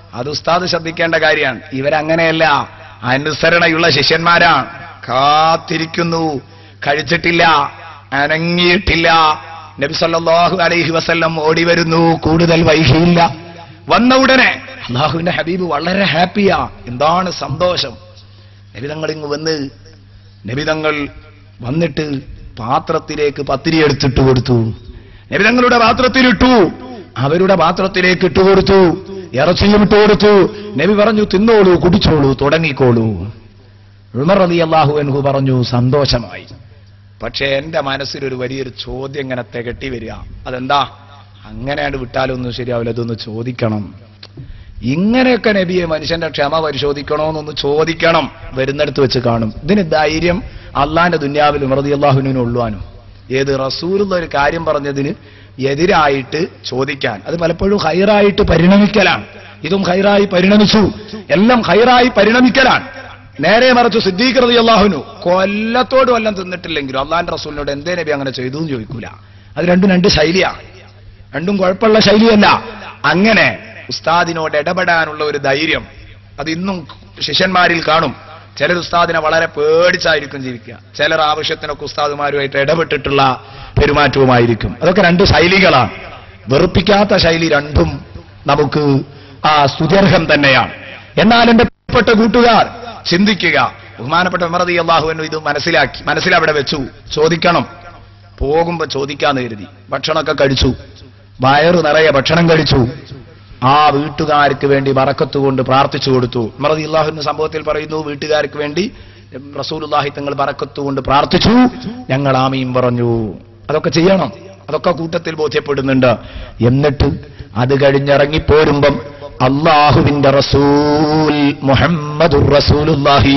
അത് ഉസ്താദ് ശ്രദ്ധിക്കേണ്ട കാര്യമാണ് ഇവരങ്ങനെയല്ല അനുസരണയുള്ള ശിഷ്യന്മാരാണ് കാത്തിരിക്കുന്നു കഴിച്ചിട്ടില്ല അനങ്ങിയിട്ടില്ല നബി സല്ലല്ലാഹു അലൈഹി വസല്ലം ഓടി വരുന്നു കൂടുതൽ വൈകിയില്ല വന്ന ഉടനെ അള്ളാഹുവിന്റെ ഹബീബ് വളരെ ഹാപ്പിയാ എന്താണ് സന്തോഷം നബിതങ്ങൾ ഇങ്ങ് വന്ന് നബിതങ്ങൾ വന്നിട്ട് പാത്രത്തിലേക്ക് പത്തിരി എടുത്തിട്ട് കൊടുത്തു നബിതങ്ങളുടെ പാത്രത്തിലിട്ടു അവരുടെ പാത്രത്തിലേക്ക് ഇട്ടുകൊടുത്തു ഇറച്ചിയും ഇട്ടുകൊടുത്തു നബി പറഞ്ഞു തിന്നോളൂ കുടിച്ചോളൂ തുടങ്ങിക്കോളൂ ഉമർ അലി അള്ളാഹു എൻഹു പറഞ്ഞു സന്തോഷമായി പക്ഷേ എന്റെ മനസ്സിലൊരു വലിയൊരു ചോദ്യം ഇങ്ങനെ തികട്ടി വരിക അതെന്താ അങ്ങനെയാണ് വിട്ടാലൊന്നും ശരിയാവില്ല ഇതൊന്ന് ചോദിക്കണം ഇങ്ങനെയൊക്കെ നബിയെ മനുഷ്യന്റെ ക്ഷമ പരിശോധിക്കണോന്നൊന്ന് ചോദിക്കണം വരുന്നിടത്ത് വെച്ച് കാണും ഇതിന് ധൈര്യം അള്ളാന്റെ ദുന്യാവിൽ ഉമർദി അള്ളാഹുവിനും ഉള്ളുവാനും ഏത് റസൂലുള്ള ഒരു കാര്യം പറഞ്ഞതിന് എതിരായിട്ട് ചോദിക്കാൻ അത് പലപ്പോഴും ഹൈറായിട്ട് പരിണമിക്കലാണ് ഇതും ഹൈറായി പരിണമിച്ചു എല്ലാം ഹൈറായി പരിണമിക്കലാണ് നേരെ മറിച്ച് സിദ്ദീഖ് റതി അള്ളാഹുനു കൊല്ലത്തോട് വല്ലം തിന്നിട്ടില്ലെങ്കിലും അള്ളാന്റെ റസൂലിനോട് എന്തേ നബി അങ്ങനെ ചെയ്തു എന്ന് ചോദിക്കൂല അത് രണ്ടും രണ്ട് ശൈലിയാണ് രണ്ടും കുഴപ്പമുള്ള ശൈലിയല്ല അങ്ങനെ ഉസ്താദിനോട് ഇടപെടാനുള്ള ഒരു ധൈര്യം അത് ഇന്നും ശിഷ്യന്മാരിൽ കാണും ചിലർ ഉസ്താദിനെ വളരെ പേടിച്ചായിരിക്കും ജീവിക്കുക ചിലർ ആവശ്യത്തിനൊക്കെ ഉസ്താദുമാരുമായിട്ട് ഇടപെട്ടിട്ടുള്ള പെരുമാറ്റവുമായിരിക്കും അതൊക്കെ രണ്ട് ശൈലികളാണ് വെറുപ്പിക്കാത്ത ശൈലി രണ്ടും നമുക്ക് ആ സ്തുത്യർഹം തന്നെയാണ് എന്നാൽ എന്റെ പ്രിയപ്പെട്ട കൂട്ടുകാർ ചിന്തിക്കുക ബഹുമാനപ്പെട്ട ഉമറതി അള്ളാഹുവിനും ഇത് മനസ്സിലാക്കി മനസ്സിലവിടെ വെച്ചു ചോദിക്കണം പോകുമ്പോ ചോദിക്കാന്ന് കരുതി ഭക്ഷണമൊക്കെ കഴിച്ചു വയറ് നിറയെ ഭക്ഷണം കഴിച്ചു ആ വീട്ടുകാർക്ക് വേണ്ടി വറക്കത്തുകൊണ്ട് പ്രാർത്ഥിച്ചു കൊടുത്തു ഉമറതി അള്ളാഹുവിന്റെ സംഭവത്തിൽ പറയുന്നു വീട്ടുകാർക്ക് വേണ്ടി റസൂലുല്ലാഹി തങ്ങൾ വറക്കത്തുകൊണ്ട് പ്രാർത്ഥിച്ചു ഞങ്ങൾ ആമയും പറഞ്ഞു അതൊക്കെ ചെയ്യണം അതൊക്കെ കൂട്ടത്തിൽ ബോധ്യപ്പെടുന്നുണ്ട് എന്നിട്ട് അത് കഴിഞ്ഞിറങ്ങിപ്പോരുമ്പം അള്ളാഹുവിന്റെ റസൂൽ മുഹമ്മദുർ റസൂലുല്ലാഹി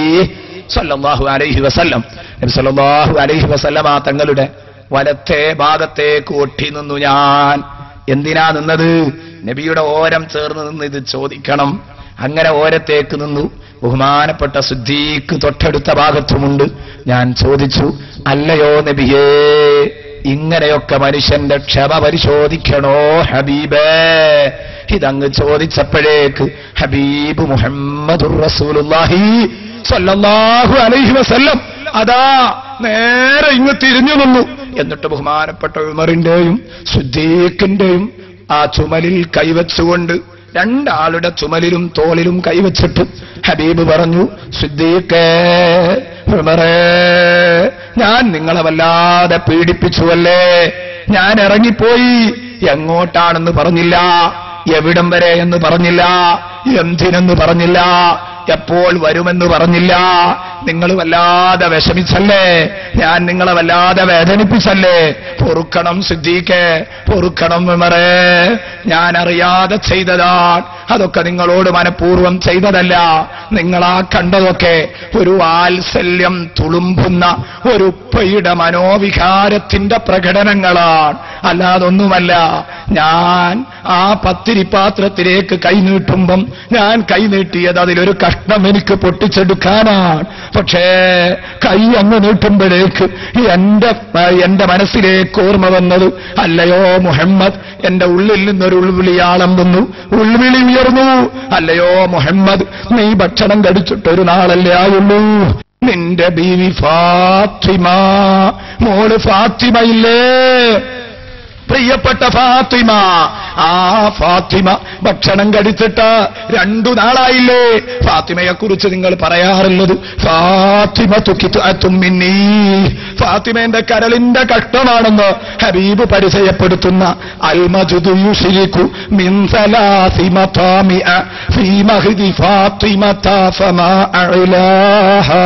സല്ലല്ലാഹു അലൈഹി വസല്ലം നബി സല്ലല്ലാഹു അലൈഹി വസല്ലം ആ തങ്ങളുടെ വലത്തെ ഭാഗത്തേക്ക് ഒട്ടി നിന്നു ഞാൻ എന്തിനാ നിന്നത് നബിയുടെ ഓരം ചേർന്ന് നിന്ന് ഇത് ചോദിക്കണം അങ്ങനെ ഓരത്തേക്ക് നിന്നു ബഹുമാനപ്പെട്ട സുദ്ദീഖ് തൊട്ടടുത്ത ഭാഗത്തുമുണ്ട് ഞാൻ ചോദിച്ചു അല്ലയോ നബിയേ ഇങ്ങനെയൊക്കെ മനുഷ്യന്റെ ക്ഷമ പരിശോധിക്കണോ ഹബീബേ ഇതങ്ങ് ചോദിച്ചപ്പോഴേക്ക് ഹബീബ് മുഹമ്മദുർ റസൂലുള്ളാഹി സ്വല്ലല്ലാഹു അലൈഹി വസല്ലം അതാ നേരെ ഇങ്ങ് തിരിഞ്ഞു നിന്നു എന്നിട്ട് ബഹുമാനപ്പെട്ട ഉമറിന്റെയും സുദ്ദീഖിന്റെയും ആ ചുമലിൽ കൈവച്ചുകൊണ്ട് രണ്ടാളുടെ ചുമലിലും തോളിലും കൈവച്ചിട്ട് ഹബീബ് പറഞ്ഞു സിദ്ദീഖേ ഉമറേ ഞാൻ നിങ്ങളെ വല്ലാതെ പീഡിപ്പിച്ചുവല്ലേ ഞാൻ ഇറങ്ങിപ്പോയി എങ്ങോട്ടാണെന്ന് പറഞ്ഞില്ല എവിടം വരെ എന്ന് പറഞ്ഞില്ല എന്തിനെന്ന് പറഞ്ഞില്ല എപ്പോൾ വരുമെന്ന് പറഞ്ഞില്ല നിങ്ങൾ വല്ലാതെ വിഷമിച്ചല്ലേ ഞാൻ നിങ്ങളെ വല്ലാതെ വേദനിപ്പിച്ചല്ലേ പൊറുക്കണം സിദ്ദീഖേ പൊറുക്കണം വിമറേ ഞാൻ അറിയാതെ ചെയ്തതാണ് അതൊക്കെ നിങ്ങളോട് മനഃപൂർവ്വം ചെയ്തതല്ല നിങ്ങളാ കണ്ടതൊക്കെ ഒരു വാത്സല്യം തുളുമ്പുന്ന ഒരു ഉപ്പയുടെ മനോവികാരത്തിന്റെ പ്രകടനങ്ങളാണ് അല്ലാതൊന്നുമല്ല ഞാൻ ആ പത്തിരിപ്പാത്രത്തിലേക്ക് കൈനീട്ടുമ്പം ഞാൻ കൈനീട്ടിയത് അതിലൊരു കഷ്ണം എനിക്ക് പൊട്ടിച്ചെടുക്കാനാണ് പക്ഷേ കൈ അങ്ങ് നീട്ടുമ്പോഴേക്ക് എന്റെ എന്റെ മനസ്സിലേക്ക് ഓർമ്മ വന്നത് അല്ലയോ മുഹമ്മദ് എന്റെ ഉള്ളിൽ നിന്നൊരു ഉൾവിളിയാളം വന്നു ഉൾവിളി ഉയർന്നു അല്ലയോ മുഹമ്മദ് നീ ഭക്ഷണം കഴിച്ചിട്ടൊരു നാളല്ലേ ആയുള്ളൂ നിന്റെ ബീവി ഫാത്തിമ മോള് ഫാത്തിമയില്ലേ പ്രിയപ്പെട്ട ഫാത്തിമ ആ ഫാത്തിമ ഭക്ഷണം കഴിച്ചിട്ട് രണ്ടു നാളായില്ലേ ഫാത്തിമയെ കുറിച്ച് നിങ്ങൾ പറയാറുള്ളത് ഫാത്തിമ തുക്കിത്തുമ്മിന്നീ ഫാത്തിമേന്റെ കരളിന്റെ കഷ്ടമാണെന്ന് ഹബീബ് പരിചയപ്പെടുത്തുന്ന അൽമജുദു യുഷിരിക്കു മിൻ സലാസി മതാമിഅ ഫീ മഹ്ദി ഫാത്തിമത ഫമാ അഅലാഹാ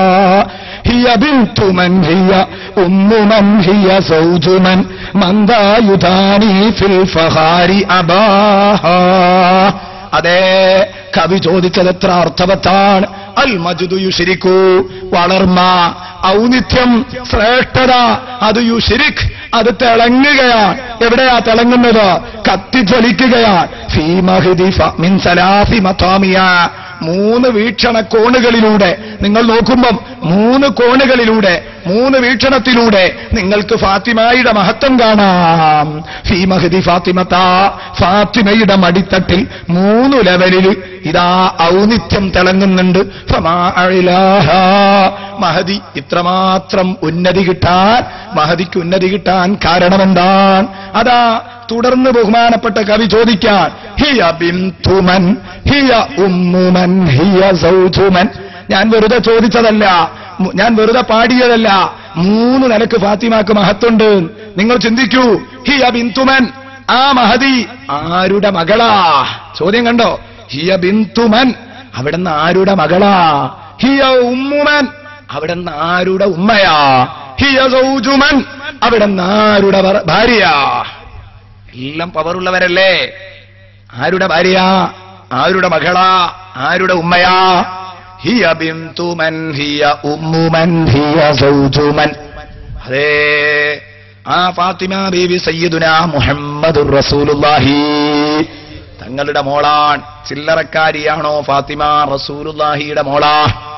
هي بنت من هي أم من هي زوج من من ذا يداني في الفخار أباها അതെ കവി ചോദിച്ചത് എത്ര അർത്ഥവത്താണ് അൽ മജുദു യുഷിരിക്കു വളർമ്മ ഔന്നിത്യം ശ്രേഷ്ഠത അത് യുഷിരിക് അത് തിളങ്ങുകയാണ് എവിടെയാ തിളങ്ങുന്നത് കത്തിജ്വലിക്കുകയാണ് ഫീ മഹ്ദി ഫ മിൻ സലാസി മതാമിയ മൂന്ന് വീക്ഷണക്കോണുകളിലൂടെ നിങ്ങൾ നോക്കുമ്പം മൂന്ന് കോണുകളിലൂടെ മൂന്ന് വീക്ഷണത്തിലൂടെ നിങ്ങൾക്ക് ഫാത്തിമയുടെ മഹത്വം കാണാം ഫീ മഹദി ഫാത്തിമത്ത ഫാത്തിമയുടെ മടിത്തട്ടിൽ മൂന്ന് ലെവലിൽ ഇതാ ഔന്നിത്യം തിളങ്ങുന്നുണ്ട് ഫമാ അഴിലാഹാ. മഹദി ഇത്രമാത്രം ഉന്നതി കിട്ടാൻ മഹദിക്ക് ഉന്നതി കിട്ടാൻ കാരണമെന്താണ് അതാ തുടർന്ന് ബഹുമാനപ്പെട്ട കവി ചോദിക്കാൻ ഹിയ ബിന്തുമൻ ഹിയ ഉമ്മുമൻ ഹിയ സൗജുമൻ ഞാൻ വെറുതെ ചോദിച്ചതല്ല മു- ഞാൻ വെറുതെ പാടിയതല്ല മൂന്ന് നിലക്ക് ഫാത്തിമാക്ക് മഹത്തുണ്ട് നിങ്ങൾ ചിന്തിക്കൂ ഹിയ ബിന്തുമൻ ആ മഹദി ആരുടെ മകളാ ചോദ്യം കണ്ടോ ഹിയ ബിന്തുമൻ അവിടുന്ന് ആരുടെ മകളാ ഹിയ ഉമ്മുമൻ അവിടുന്ന് ആരുടെ ഉമ്മയാ ഹിയ സൗജുമൻ അവിടുന്ന് ആരുടെ ഭർ- ഭാര്യയാ എല്ലാം പവറുള്ളവരല്ലേ ആരുടെ ഭാര്യ ആരുടെ മകളാ ആരുടെ ഉമ്മയാ ഹിയ ബിന്തുമൻ ഹിയ ഉമ്മുമൻ ഹിയ സൗജുമൻ അതേ ആ ഫാത്തിമ ബീവി സയ്യിദുന മുഹമ്മദുർ റസൂലുള്ളാഹി തങ്ങളുടെ മോളാൻ ചില്ലറക്കാരിയാണോ ഫാത്തിമ റസൂലുള്ളാഹിയുടെ മോളാ